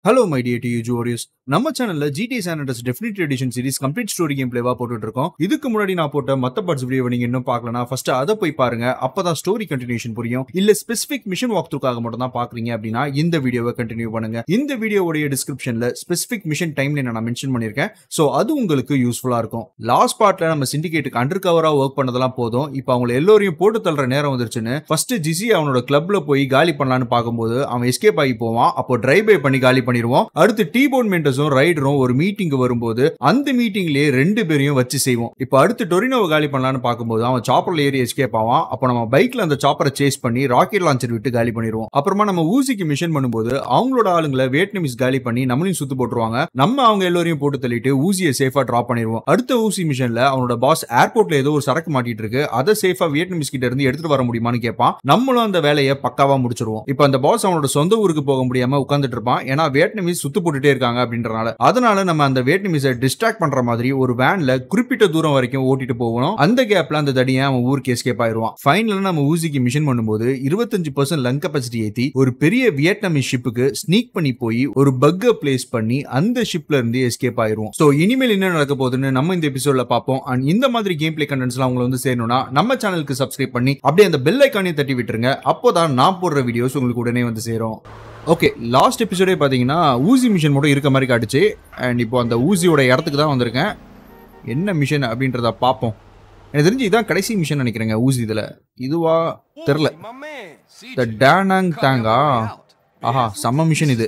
Hello my dear டி ஜோரியஸ் நம்ம சேனல்ல GT San Andreas definitive edition series complete story game பிளேவா போட்டுட்டு இருக்கோம் இதுக்கு முன்னாடி நான் போட்ட மத்த பார்ட்ஸ் வீடியோ நீங்க இன்னும் பார்க்கலனா ஃபர்ஸ்ட் அதை போய் பாருங்க அப்பதான் ஸ்டோரி கண்டினியூஷன் புரியும் இல்ல ஸ்பெசிபிக் மிஷன் வாக் த்ரூக்காக மட்டும் தான் பாக்குறீங்க அப்படின்னா இந்த வீடியோவை கண்டினியூ பண்ணுங்க இந்த வீடியோவுடைய டிஸ்கிரிப்ஷன்ல ஸ்பெசிபிக் மிஷன் டைம்ல நான் மென்ஷன் பண்ணிருக்கேன் சோ அது உங்களுக்கு யூஸ்ஃபுல்லா இருக்கும் லாஸ்ட் பார்ட்ல நம்ம சிண்டிகேட்டுக்கு அண்டர் கவரா ஒர்க் பண்ணதெல்லாம் போதும் இப்போ அவங்க எல்லோரையும் போட்டு தள்ளுற நேரம் வந்துருச்சுன்னு ஃபர்ஸ்ட் ஜிசி அவனோட கிளப்ல போய் காலி பண்ணலான்னு பார்க்கும்போது அவன் எஸ்கேப் ஆகி போவான் அப்போ டிரைவ் பை பண்ணி காலி பண்ணிடுவோம் அடுத்து டீ போன் மென்டஸும் ரைடரும் ஒரு மீட்டிங் வரும்போது அந்த மீட்டிங்லயே ரெண்டு பேரையும் வச்சு செய்வோம் இப்போ அடுத்து டொரினோவை காலி பண்ணலான்னு பார்க்கும்போது அவன் சாப்பர்ல ஏறி எஸ்கேப் ஆவான் அப்போ நம்ம பைக்ல அந்த சாப்பரை சேஸ் பண்ணி ராக்கெட் லான்ச்சர் விட்டு காலி பண்ணிடுவோம் அப்புறமா நம்ம ஊசிக்கு மிஷன் பண்ணும்போது அவங்களோட ஆளுங்களை வியட்நாமிஸ் காலி பண்ணி நம்மளையும் சுத்து போட்டுருவாங்க நம்ம அவங்க எல்லோரையும் போட்டு தள்ளிட்டு ஊசியை சேஃபா டிராப் பண்ணிடுவோம் அடுத்த ஊசி மிஷன்ல அவனோட பாஸ் ஏர்போர்ட்ல ஏதோ ஒரு சரக்கு மாட்டிட்டு இருக்கு அதை சேஃபா வியட்நாமிஸ் கிட்ட இருந்து எடுத்துட்டு வர முடியுமான்னு கேட்பான் நம்மளும் அந்த வேலையை பக்காவா முடிச்சிருவோம் இப்போ அந்த பாஸ் அவனோட சொந்த ஊருக்கு போக முடியாம உட்காந்துட்டு இருப்பான் ஏன்னா வியட்நாமிஸ் சுத்து போட்டுட்டே இருக்காங்க அப்படின்றனால அதனால நம்ம அந்த வியட்நாமிஸை டிஸ்ட்ராக்ட் பண்ற மாதிரி ஒரு வேன்ல குறிப்பிட்ட தூரம் வரைக்கும் ஓட்டிட்டு போகணும் அந்த கேப்ல அந்த தடியை அவன் ஊருக்கு எஸ்கேப் ஆயிருவான் ஃபைனலா நம்ம ஊசிக்கு மிஷன் பண்ணும்போது இருபத்தஞ்சு பர்சன்ட் லங் கெப்பாசிட்டி ஏத்தி ஒரு பெரிய வியட்நாமிஸ் ஷிப்புக்கு ஸ்னீக் பண்ணி போய் ஒரு பக்கை பிளேஸ் பண்ணி அந்த ஷிப்ல இருந்து எஸ்கேப் ஆயிருவோம் சோ இனிமேல் என்ன நடக்க போகுதுன்னு நம்ம இந்த எபிசோட்ல பார்ப்போம் அண்ட் இந்த மாதிரி கேம் பிளே கண்டென்ட்ஸ்லாம் உங்களை வந்து சேரணும்னா நம்ம சேனலுக்கு சப்ஸ்கிரைப் பண்ணி அப்படியே அந்த பெல் ஐக்கானையும் தட்டி விட்டுருங்க அப்போதான் நான் போடுற வீடியோஸ் உங்களுக்கு உடனே வந்து சேரும் ஓகே லாஸ்ட் எபிசோடே பார்த்தீங்கன்னா ஊசி மிஷன் மட்டும் இருக்க மாதிரி காட்டுச்சு அண்ட் இப்போ அந்த ஊசியோட இடத்துக்கு தான் வந்திருக்கேன் என்ன மிஷன் அப்படின்றத பார்ப்போம் எனக்கு தெரிஞ்சு இதான் கடைசி மிஷன் நினைக்கிறேங்க ஊசி இதில் இதுவா தெரில இந்த டேனாங் டேங்கா ஆஹா செம்ம மிஷன் இது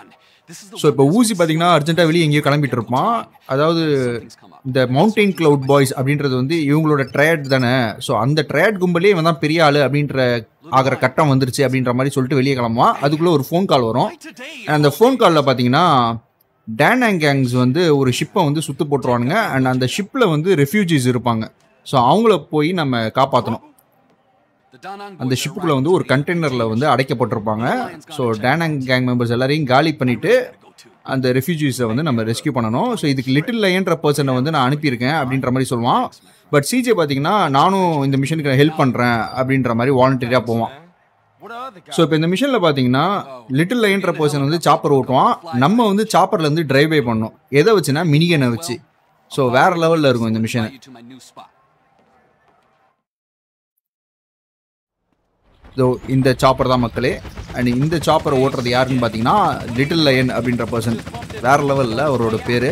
ஸோ இப்போ ஊசி பார்த்தீங்கன்னா அர்ஜென்ட்டாக வெளியே எங்கேயோ கிளம்பிட்டு இருப்பான் அதாவது இந்த மவுண்டைன் கிளவுட் பாய்ஸ் அப்படின்றது வந்து இவங்களோட ட்ரேட் தானே ஸோ அந்த ட்ரேட் கும்பலே இவன் தான் பெரிய ஆளு அப்படின்ற ஆகிற கட்டம் வந்துருச்சு அப்படின்ற மாதிரி சொல்லிட்டு வெளியே கிளம்புவான் அதுக்குள்ளே ஒரு ஃபோன் கால் வரும் அந்த ஃபோன் காலில் பார்த்தீங்கன்னா டேனாங் கேங்ஸ் வந்து ஒரு ஷிப்பை வந்து சுத்து போட்டுருவானுங்க அண்ட் அந்த ஷிப்பில் வந்து ரெஃப்யூஜிஸ் இருப்பாங்க ஸோ அவங்கள போய் நம்ம காப்பாற்றணும் அந்த ஷிப்புக்குள்ள வந்து ஒரு கண்டெய்னரில் வந்து அடைக்கப்பட்டிருப்பாங்க ஸோ டேனாங் கேங் மெம்பர்ஸ் எல்லாரையும் காலி பண்ணிட்டு அந்த ரெஃப்யூஜிஸை வந்து நம்ம ரெஸ்கியூ பண்ணணும் ஸோ இதுக்கு லிட்டில் லயன்ற பர்சனை வந்து நான் அனுப்பியிருக்கேன் அப்படின்ற மாதிரி சொல்லுவான் பட் சிஜே பார்த்தீங்கன்னா நானும் இந்த மிஷனுக்கு ஹெல்ப் பண்ணுறேன் அப்படின்ற மாதிரி வாலண்டியராக போவான் ஸோ இப்போ இந்த மிஷனில் பார்த்தீங்கன்னா லிட்டில் லைன்ற பர்சன் வந்து சாப்பர் ஓட்டுவான் நம்ம வந்து சாப்பர்ல இருந்து டிரைவ் பை பண்ணோம் எதை வச்சுன்னா மினிகனை வச்சு ஸோ வேற லெவலில் இருக்கும் இந்த மிஷனை ஸோ இந்த சாப்பர் தான் மக்களே அண்ட் இந்த சாப்பரை ஓட்டுறது யாருன்னு பார்த்தீங்கன்னா லிட்டில் லயன் அப்படின்ற பர்சன் வேற லெவலில் அவரோட பேர்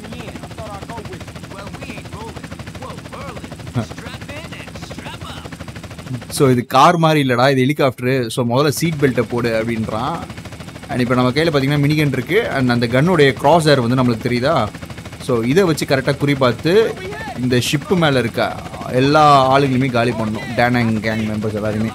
ஸோ இது கார் மாதிரி இல்லைடா இது ஹெலிகாப்டரு ஸோ முதல்ல சீட் பெல்ட்டை போடு அப்படின்றான் அண்ட் இப்போ நம்ம கையில் பார்த்தீங்கன்னா மினிகன் இருக்குது அண்ட் அந்த கன்னுடைய கிராஸ் ஏர் வந்து நம்மளுக்கு தெரியுதா ஸோ இதை வச்சு கரெக்டாக குறிப்பார்த்து இந்த ஷிப்பு மேலே இருக்க எல்லா ஆளுங்களுமே காலி பண்ணணும் டேனாங் கேங் மெம்பர்ஸ் எல்லாருமே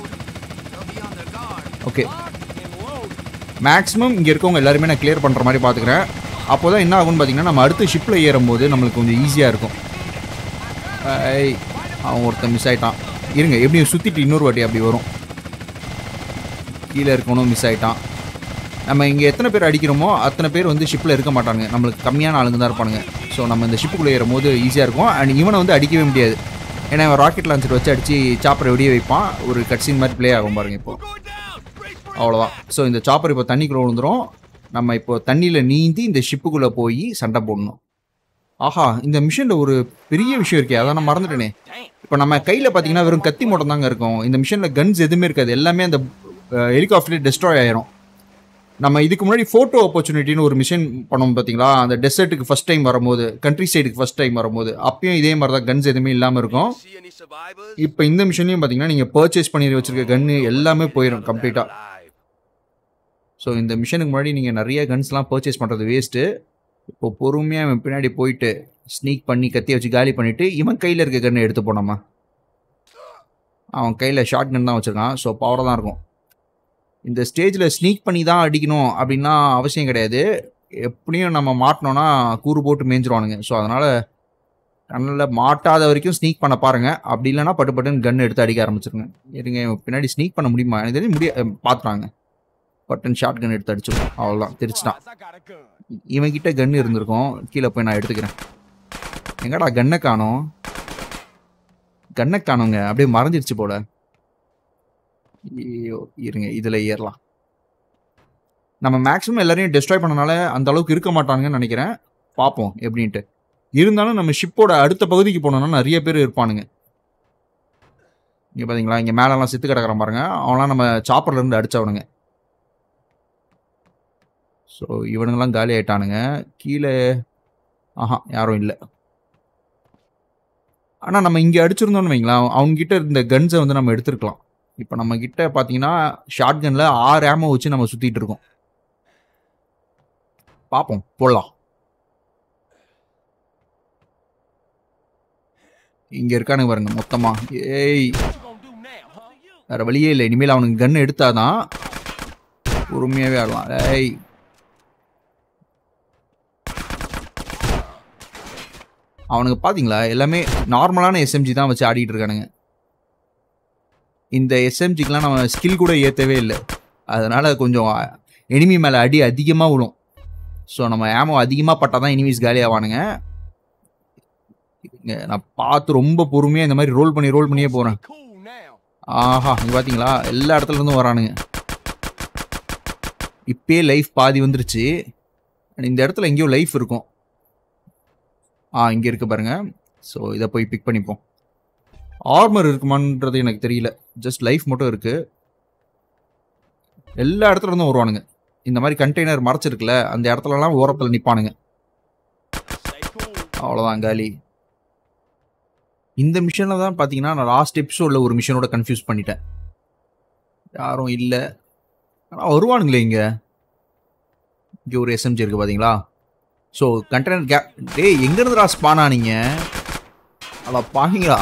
ஓகே மேக்ஸிமம் இங்கே இருக்கவங்க எல்லாருமே நான் கிளியர் பண்ணுற மாதிரி பார்த்துக்கிறேன் அப்போ தான் என்ன ஆகும்னு பார்த்தீங்கன்னா நம்ம அடுத்த ஷிப்பில் ஏறும்போது நம்மளுக்கு கொஞ்சம் ஈஸியாக இருக்கும் ஐ, அவன் ஒருத்தன் மிஸ் ஆயிட்டான் இருங்க எப்படியும் சுற்றிட்டு இன்னொரு வாட்டி அப்படி வரும் கீழே இருக்கவனும் மிஸ் ஆயிட்டான் நம்ம இங்கே எத்தனை பேர் அடிக்கிறோமோ அத்தனை பேர் வந்து ஷிப்பில் இருக்க மாட்டாங்க நம்மளுக்கு கம்மியான ஆளுங்க தான் இருப்பானுங்க ஸோ நம்ம இந்த ஷிப்புக்குள்ளே ஏறும்போது ஈஸியாக இருக்கும் அண்ட் இவனை வந்து அடிக்கவே முடியாது ஏன்னா இவன் ராக்கெட் லான்ச்சர் வச்சு அடித்து சாப்பரை வெடிய வைப்பான் ஒரு கட்சின் மாதிரி ப்ளே ஆகும் பாருங்க இப்போ அவ்வளோதான் ஸோ இந்த சாப்பர் இப்போ தண்ணிக்குள்ளே விழுந்துரும் நம்ம இப்போ தண்ணியில் நீந்தி இந்த ஷிப்புக்குள்ளே போய் சண்டை போடணும் ஆஹா இந்த மிஷனில் ஒரு பெரிய விஷயம் இருக்கே அதை நான் மறந்துட்டேனே இப்போ நம்ம கையில் பார்த்தீங்கன்னா வெறும் கத்தி மட்டும் தாங்க இருக்கும் இந்த மிஷனில் கன்ஸ் எதுவுமே இருக்காது எல்லாமே அந்த ஹெலிகாப்டர் டெஸ்ட்ராய் ஆயிரும் நம்ம இதுக்கு முன்னாடி ஃபோட்டோ ஆப்பர்ச்சுனிட்டின்னு ஒரு மிஷன் பண்ணோம் பார்த்தீங்களா அந்த டெசர்ட்டுக்கு ஃபர்ஸ்ட் டைம் வரும்போது கண்ட்ரி சைடுக்கு ஃபர்ஸ்ட் டைம் வரும்போது அப்பயும் இதே மாதிரி தான் கன்ஸ் எதுவுமே இல்லாமல் இருக்கும் இப்போ இந்த மிஷன்லையும் பார்த்தீங்கன்னா நீங்கள் பர்ச்சேஸ் பண்ணி வச்சிருக்க கன்று எல்லாமே போயிடும் கம்ப்ளீட்டாக ஸோ இந்த மிஷனுக்கு முன்னாடி நீங்கள் நிறைய கன்ஸ்லாம் பர்ச்சேஸ் பண்ணுறது வேஸ்ட்டு இப்போ பொறுமையாக அவன் பின்னாடி போயிட்டு ஸ்னீக் பண்ணி கத்தியை வச்சு காலி பண்ணிவிட்டு இவன் கையில் இருக்க கன்னை எடுத்து போனோமா அவன் கையில் ஷார்ட் கன் தான் வச்சுருக்கான் ஸோ பவராக தான் இருக்கும் இந்த ஸ்டேஜில் ஸ்னீக் பண்ணி தான் அடிக்கணும் அப்படின்னா அவசியம் கிடையாது எப்படியும் நம்ம மாட்டினோன்னா கூறு போட்டு மேய்ஞ்சிருவானுங்க ஸோ அதனால் கண்ணில் மாட்டாத வரைக்கும் ஸ்னீக் பண்ண பாருங்க அப்படி இல்லைன்னா பட்டு பட்டுன்னு கன் எடுத்து அடிக்க ஆரம்பிச்சிருங்க இருங்க இவன் பின்னாடி ஸ்னீக் பண்ண முடியுமா எனக்கு தெரியும் முடிய பார்த்துறாங்க பட்டன் ஷார்ட் கன் எடுத்து அடிச்சிடும் அவ்வளோதான் தெரிச்சிட்டான் இவன் கிட்ட கன் இருந்திருக்கும் கீழே போய் நான் எடுத்துக்கிறேன் எங்கடா கன்னை காணோம் கன்னை காணோங்க அப்படியே மறைஞ்சிருச்சு போல ஐயோ இருங்க இதில் ஏறலாம் நம்ம மேக்ஸிமம் எல்லாரையும் டெஸ்ட்ராய் பண்ணனால அந்த அளவுக்கு இருக்க மாட்டானுங்கன்னு நினைக்கிறேன் பார்ப்போம் எப்படின்ட்டு இருந்தாலும் நம்ம ஷிப்போட அடுத்த பகுதிக்கு போனோம்னா நிறைய பேர் இருப்பானுங்க இங்கே பார்த்தீங்களா இங்கே மேலெல்லாம் சித்து கிடக்குறான் பாருங்க அவன்லாம் நம்ம சாப்பர்ல இருந்து அடிச்சவனுங்க ஸோ இவனுங்கெல்லாம் காலி ஆயிட்டானுங்க கீழே ஆஹா யாரும் இல்லை ஆனால் நம்ம இங்கே அடிச்சிருந்தோம்னு வைங்களேன் அவங்க கிட்ட இருந்த கன்ஸை வந்து நம்ம எடுத்துருக்கலாம் இப்போ நம்ம கிட்ட பார்த்தீங்கன்னா ஷார்ட் கன்ல ஆறு ஆமோ வச்சு நம்ம சுத்திட்டு இருக்கோம் பார்ப்போம் போடலாம் இங்க இருக்கானுங்க பாருங்க மொத்தமா ஏய் வேற வழியே இல்லை இனிமேல் அவனுக்கு கன் எடுத்தாதான் பொறுமையாவே ஆடலாம் ஏய் அவனுக்கு பாத்தீங்களா எல்லாமே நார்மலான எஸ்எம்ஜி தான் வச்சு ஆடிட்டு இருக்கானுங்க இந்த எஸ்எம்ஜிக்கெலாம் நம்ம ஸ்கில் கூட ஏற்றவே இல்லை அதனால கொஞ்சம் எனிமி மேலே அடி அதிகமாக விழும் ஸோ நம்ம ஏமோ அதிகமாக பட்டால் தான் எனிமீஸ் காலி ஆவானுங்க இங்க நான் பார்த்து ரொம்ப பொறுமையாக இந்த மாதிரி ரோல் பண்ணி ரோல் பண்ணியே போகிறேன் ஆஹா இங்க பார்த்தீங்களா எல்லா இடத்துல இருந்தும் வரானுங்க இப்பயே லைஃப் பாதி வந்துருச்சு And இந்த இடத்துல எங்கேயோ லைஃப் இருக்கும் ஆ இங்கே இருக்கு பாருங்க ஸோ இதை போய் பிக் பண்ணிப்போம் ஆர்மர் இருக்குமான்றது எனக்கு தெரியல ஜஸ்ட் லைஃப் மட்டும் இருக்கு எல்லா இடத்துல இருந்தும் வருவானுங்க இந்த மாதிரி கண்டெய்னர் மறைச்சிருக்குல்ல அந்த இடத்துலலாம் ஓரத்தில் நிற்பானுங்க அவ்வளோதான் காலி இந்த மிஷனில் தான் பார்த்தீங்கன்னா நான் லாஸ்ட் எபிசோடில் ஒரு மிஷனோட கன்ஃபியூஸ் பண்ணிட்டேன் யாரும் இல்லை ஆனால் வருவானுங்களே இங்கே இங்கே ஒரு எஸ்எம்ஜி இருக்குது பார்த்தீங்களா ஸோ கண்டெய்னர் கே டேய் எங்கேருந்துடா ஸ்பான் ஆனீங்க அட பாருங்களா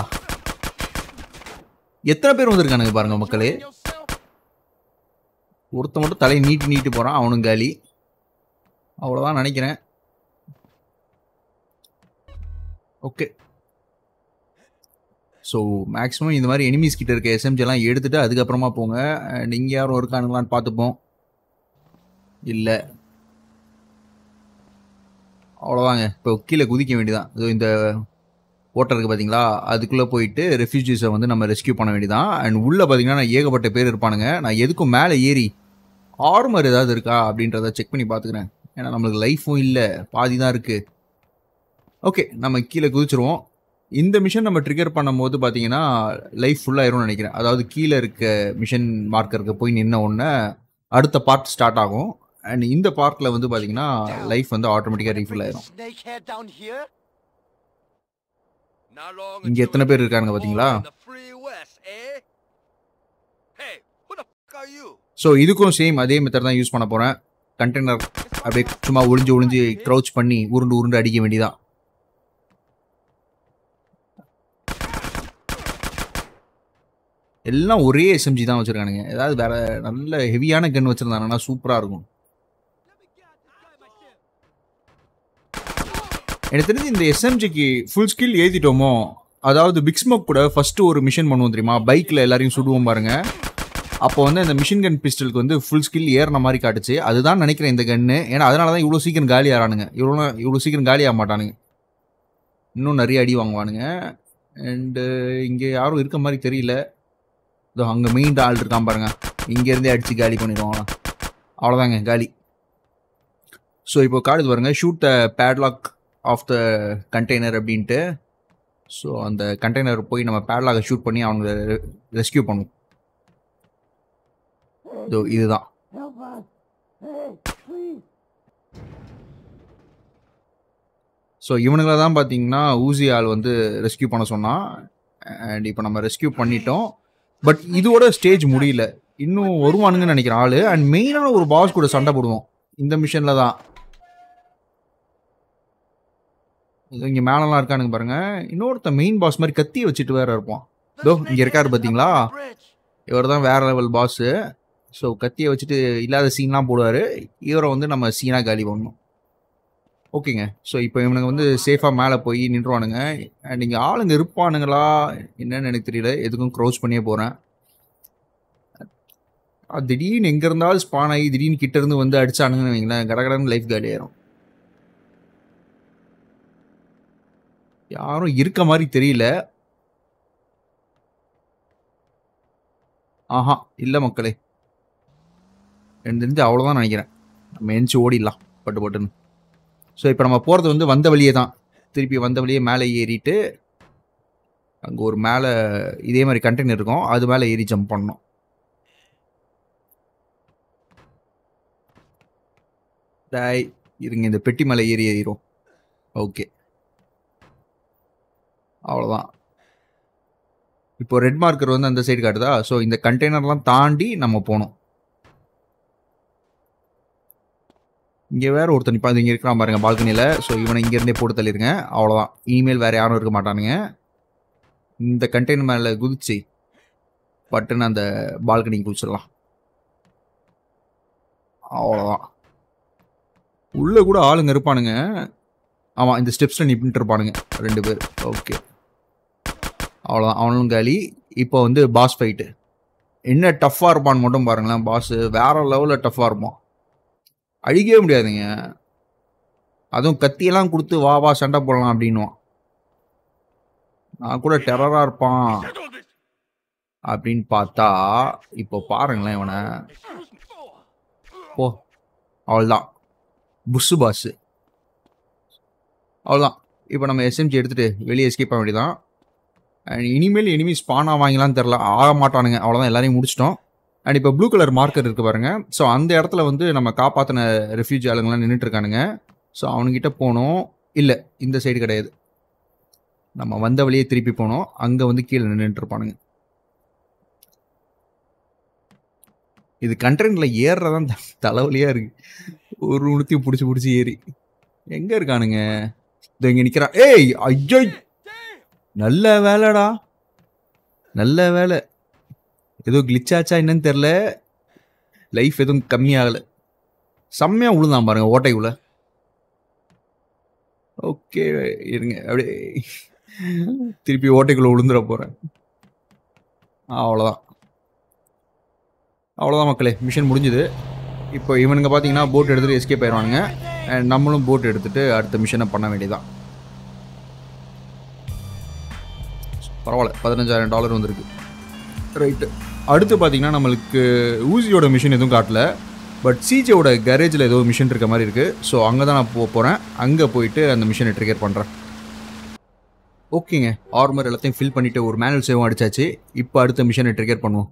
எத்தனை பேர் வந்திருக்கானுங்க பாருங்க மக்களே ஒருத்த மட்டும் தலையை நீட்டி நீட்டி போகிறான் அவனும் காலி அவ்வளோதான் நினைக்கிறேன் ஓகே ஸோ மேக்ஸிமம் இந்த மாதிரி எனிமீஸ் கிட்ட இருக்க எஸ்எம்ஜி எல்லாம் எடுத்துட்டு அதுக்கப்புறமா போங்க அண்ட் இங்கே யாரும் இருக்கானுங்களான்னு பார்த்துப்போம் இல்லை அவ்வளோதாங்க இப்போ கீழே குதிக்க வேண்டியதான் இதோ இந்த ஓட்டர் இருக்கு பார்த்தீங்களா அதுக்குள்ளே போயிட்டு ரெஃப்யூஜிஸை வந்து நம்ம ரெஸ்கியூ பண்ண வேண்டியதான் அண்ட் உள்ளே பார்த்தீங்கன்னா நான் ஏகப்பட்ட பேர் இருப்பானுங்க நான் எதுக்கும் மேலே ஏறி ஆர்மர் ஏதாவது இருக்கா அப்படின்றத செக் பண்ணி பார்த்துக்கிறேன் ஏன்னா நம்மளுக்கு லைஃப்பும் இல்லை பாதி தான் இருக்குது ஓகே நம்ம கீழே குதிச்சிருவோம் இந்த மிஷன் நம்ம ட்ரிகர் பண்ணும்போது பார்த்தீங்கன்னா லைஃப் ஃபுல்லாகிரும்னு நினைக்கிறேன் அதாவது கீழே இருக்க மிஷன் மார்க்கருக்கு போய் நின்ன உடனே அடுத்த பார்ட் ஸ்டார்ட் ஆகும் அண்ட் இந்த பார்ட்டில் வந்து பார்த்தீங்கன்னா லைஃப் வந்து ஆட்டோமேட்டிக்காக ரீஃபில் ஆயிரும் Snakehead down here? இங்க எத்தனை பேர் இருக்காங்க பாத்தீங்களா? ஸோ இதுக்கும் சேம் அதே மெத்தட் தான் யூஸ் பண்ண போகிறேன் கண்டெய்னர் அப்படியே சும்மா ஒளிஞ்சு ஒளிஞ்சு க்ரௌச் பண்ணி உருண்டு உருண்டு அடிக்க வேண்டியதான் எல்லாம் ஒரே எஸ்எம்ஜி தான் வச்சுருக்கானுங்க ஏதாவது வேற நல்ல ஹெவியான கன் வச்சுருந்தாங்கன்னா சூப்பராக இருக்கும் எனக்கு தெரிஞ்சு இந்த எஸ்எம்ஜிக்கு ஃபுல் ஸ்கில் ஏற்றிட்டோமோ அதாவது பிக் ஸ்மோக் கூட ஃபர்ஸ்ட் ஒரு மிஷன் பண்ணுவோம் தெரியுமா பைக்கில் எல்லாரையும் சுடுவோம் பாருங்க அப்போ வந்து அந்த மிஷின் கன் பிஸ்டலுக்கு வந்து ஃபுல் ஸ்கில் ஏறின மாதிரி காட்டுச்சு அதுதான் நினைக்கிறேன் இந்த கன்னு ஏன்னா அதனால தான் இவ்வளோ சீக்கிரம் காலி ஆறானுங்க இவ்வளோ இவ்வளோ சீக்கிரம் காலி ஆக மாட்டானுங்க இன்னும் நிறைய அடி வாங்குவானுங்க அண்டு இங்கே யாரும் இருக்க மாதிரி தெரியல இதோ அங்கே மெயின் ஆள் இருக்கான் பாருங்க இங்கேருந்தே அடித்து காலி பண்ணிடுவாங்க அவ்வளோதாங்க காலி ஸோ இப்போ காடுது பாருங்க shoot the padlock of the container அப்படின்ட்டு ஸோ அந்த கண்டெய்னர் போய் நம்ம பேட்லாகை ஷூட் பண்ணி அவங்க ரெஸ்கியூ பண்ணுவோம் இதோ இதுதான் Help us! Hey, please! So இவனுங்களை தான் பார்த்தீங்கன்னா ஊசி ஆள் வந்து ரெஸ்கியூ பண்ண சொன்னான் அண்ட் இப்போ நம்ம ரெஸ்கியூ பண்ணிட்டோம் பட் இதோட ஸ்டேஜ் முடியல இன்னும் வருவானுங்கன்னு நினைக்கிறேன் ஆளு அண்ட் மெயினான ஒரு பாஸ் கூட சண்டை போடுவோம் இந்த மிஷனில் தான் இது இங்கே மேலெல்லாம் இருக்கானுங்க பாருங்க இன்னொருத்த மெயின் பாஸ் மாதிரி கத்தி வச்சுட்டு வேற இருப்பான் இதோ இங்க இருக்காரு பாத்தீங்களா? Bridge. இவர் தான் வேற லெவல் பாஸு ஸோ கத்தியை வச்சுட்டு இல்லாத சீன்லாம் போடுவார் இவரை வந்து நம்ம சீனாக காலி பண்ணணும் ஓகேங்க ஸோ இப்போ இவனுங்க வந்து சேஃபாக மேலே போய் நின்றுவானுங்க அண்ட் இங்கே ஆளுங்க இருப்பானுங்களா என்னன்னு எனக்கு தெரியல எதுக்கும் க்ரோஸ் பண்ணியே போகிறேன் திடீர்னு எங்கே இருந்தாலும் ஸ்பான் ஆகி திடீர்னு கிட்ட இருந்து வந்து அடிச்சானுங்கன்னு வைங்களேன் கடகடன்னு லைஃப் காலி ஆயிரும் யாரும் இருக்க மாதிரி தெரியல ஆஹா இல்லை மக்களே எனக்கு தெரிஞ்சு அவ்வளோதான் நினைக்கிறேன் நம்ம எந்திச்சு ஓடிடலாம் பட்டு பட்டுன்னு ஸோ இப்போ நம்ம போகிறது வந்து வந்த வழியே தான் திருப்பி வந்த வழியே மேலே ஏறிட்டு அங்கே ஒரு மேலே இதே மாதிரி கண்டெய்னர் இருக்கும் அது மேலே ஏறி ஜம்ப் பண்ணணும் டாய் இருங்க இந்த பெட்டி மேலே ஏறி ஏறிடும் ஓகே அவ்வளோதான் இப்போ ரெட் மார்க்கர் வந்து அந்த சைடு காட்டுதா ஸோ இந்த கண்டெய்னர்லாம் தாண்டி நம்ம போகணும் இங்கே வேற ஒருத்தர் நிப்பா இங்கே இருக்கிறான் பாருங்க பால்கனியில் ஸோ இவனை இங்கேருந்தே போட்டு தள்ளிருங்க அவ்வளோதான் இனிமேல் வேற யாரும் இருக்க மாட்டானுங்க இந்த கண்டெய்னர் மேலே குதிச்சு பட்டுன்னு அந்த பால்கனிக்கு குதிச்சிடலாம் அவ்வளோதான் உள்ளே கூட ஆளுங்க இருப்பானுங்க ஆமாம் இந்த ஸ்டெப்ஸில் நிப்பிட்டு இருப்பானுங்க ரெண்டு பேர் ஓகே அவ்வளோதான் அவனும் காலி இப்போ வந்து பாஸ் ஃபைட்டு என்ன டஃப்பாக இருப்பான்னு மட்டும் பாருங்களேன் பாஸ் வேற லெவலில் டஃப்பாக இருப்பான் அழிக்கவே முடியாதுங்க அதுவும் கத்தியெல்லாம் கொடுத்து வா வா சண்டை போடலாம் அப்படின்னுவான் நான் கூட டெரராக இருப்பான் அப்படின்னு பார்த்தா இப்போ பாருங்களேன் இவனை போ அவ்வளோதான் புஷ்ஷு பாஸு அவ்வளோதான் இப்போ நம்ம எஸ்எம்ஜி எடுத்துகிட்டு வெளியே எஸ்கேப் ஆக வேண்டியதான் அண்ட் இனிமேல் இனிமேல் ஸ்பான் ஆவாங்களான்னு தெரில ஆக மாட்டானுங்க அவ்வளோதான் எல்லாரையும் முடிச்சிட்டோம் அண்ட் இப்போ ப்ளூ கலர் மார்க்கர் இருக்கு பாருங்க ஸோ அந்த இடத்துல வந்து நம்ம காப்பாற்றின ரெஃப்யூஜி ஆளுங்கெல்லாம் நின்றுட்டு இருக்கானுங்க ஸோ அவனுங்கிட்ட போனோம் இல்லை இந்த சைடு கிடையாது நம்ம வந்த வழியே திருப்பி போனோம் அங்கே வந்து கீழே நின்றுட்டு இருப்பானுங்க இது கண்டெய்னரில் ஏறுறதான் த- தலைவலியா இருக்கு ஒரு உணத்தையும் பிடிச்சி பிடிச்சி ஏறி எங்கே இருக்கானுங்க இதோ இங்கே நிற்கிறான் ஏய் ஐயோ நல்ல வேலைடா நல்ல வேலை ஏதோ glitch ஆச்சா என்னன்னு தெரில லைஃப் எதுவும் கம்மியாகலை செம்மையாக விழுந்தான் பாருங்க ஓட்டைக்குள்ள ஓகே இருங்க அப்படியே திருப்பி ஓட்டைக்குள்ள விழுந்துட போகிறேன் அவ்வளோதான் அவ்வளோதான் மக்களே மிஷன் முடிஞ்சுது இப்போ இவனுங்க பார்த்தீங்கன்னா போட் எடுத்துகிட்டு எஸ்கேப் ஆயிடுவானுங்க அண்ட் நம்மளும் போட் எடுத்துகிட்டு அடுத்த மிஷனை பண்ண வேண்டியதான் பரவாயில்ல பதினஞ்சாயிரம் டாலர் வந்திருக்கு ரைட்டு அடுத்து பார்த்தீங்கன்னா நம்மளுக்கு ஊசியோட மிஷின் எதுவும் காட்டல பட் சிஜேவோட கேரேஜில் ஏதோ மிஷின் இருக்க மாதிரி இருக்குது ஸோ அங்கே தான் நான் போக போகிறேன் அங்கே போயிட்டு அந்த மிஷினை ட்ரிகர் பண்ணுறேன் ஓகேங்க ஆர்மர் எல்லாத்தையும் ஃபில் பண்ணிவிட்டு ஒரு மேனுவல் சேவும் அடிச்சாச்சு இப்போ அடுத்த மிஷனை ட்ரிகர் பண்ணுவோம்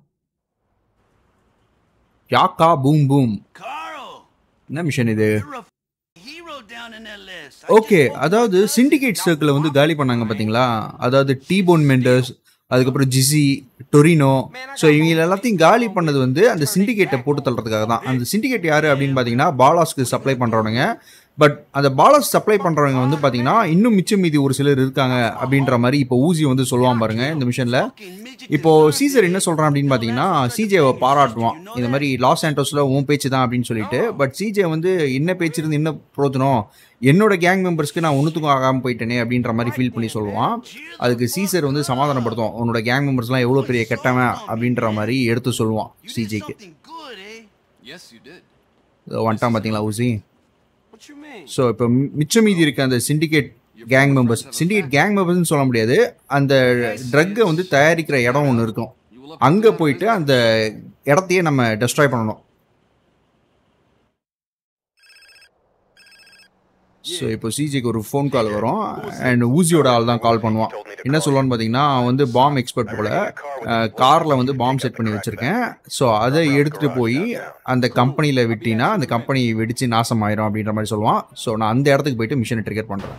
யாக்கா பூம் பூம் Carl, என்ன மிஷன் இது you're a f- hero down in that list. I okay just woke அதாவது up. சிண்டிகேட் சர்க்கிளை வந்து காலி பண்ணாங்க பார்த்தீங்களா அதாவது டீபோன் மெண்டர்ஸ் அதுக்கப்புறம் ஜிசி டொரினோ ஸோ இவங்க எல்லாத்தையும் காலி பண்ணது வந்து அந்த சிண்டிகேட்டை போட்டு தள்ளுறதுக்காக தான் அந்த சிண்டிகேட் யார் அப்படின்னு பார்த்தீங்கன்னா பாலாஸ்க்கு சப்ளை பண்ணுறவனுங்க பட் அந்த பாலாஸ் சப்ளை பண்ணுறவங்க வந்து பார்த்தீங்கன்னா இன்னும் மிச்சம் மீதி ஒரு சிலர் இருக்காங்க அப்படின்ற மாதிரி இப்போ ஊசி வந்து சொல்லுவான் பாருங்க இந்த மிஷனில் Fucking midget இப்போ deserves சீசர் it. என்ன சொல்றான் அப்படின்னு பார்த்தீங்கன்னா சிஜேவை பாராட்டுவான் இந்த மாதிரி லாஸ் ஆண்டோஸில் உன் பேச்சு தான் அப்படின்னு சொல்லிட்டு பட் சிஜே வந்து என்ன பேச்சு இருந்து என்ன பிரோஜனம் என்னோட கேங் மெம்பர்ஸ்க்கு நான் ஒன்றுத்துக்கும் ஆகாமல் போயிட்டேனே அப்படின்ற மாதிரி ஃபீல் பண்ணி சொல்லுவான் அதுக்கு சீசர் வந்து சமாதானப்படுத்துவான் உன்னோட கேங் மெம்பர்ஸ்லாம் எவ்வளோ பெரிய கெட்டவன் அப்படின்ற மாதிரி எடுத்து சொல்லுவான் You did சிஜேக்கு something good, eh? Yes, you did. வந்துட்டான் பார்த்தீங்களா ஊசி What you mean? ஸோ இப்போ மிச்சம் மீதி இருக்க அந்த syndicate gang members syndicate gang மெம்பர்ஸ்னு சொல்ல முடியாது அந்த ட்ரக்கை வந்து தயாரிக்கிற இடம் ஒன்று இருக்கும் You will அங்கே போயிட்டு அந்த இடத்தையே நம்ம டெஸ்ட்ராய் பண்ணணும் ஸோ இப்போ சிஜிக்கு ஒரு ஃபோன் கால் வரும் அண்ட் ஊசியோட ஆள் தான் கால் பண்ணுவான் என்ன சொல்லுவான்னு பார்த்தீங்கன்னா அவன் வந்து பாம் எக்ஸ்பர்ட் போல காரில் வந்து பாம் செட் பண்ணி வச்சுருக்கேன் ஸோ அதை எடுத்துகிட்டு போய் அந்த கம்பெனியில் விட்டினா அந்த கம்பெனி வெடித்து நாசமாயிரும் அப்படின்ற மாதிரி சொல்லுவான் ஸோ நான் அந்த இடத்துக்கு போயிட்டு மிஷினை ட்ரிகர் பண்ணுறேன்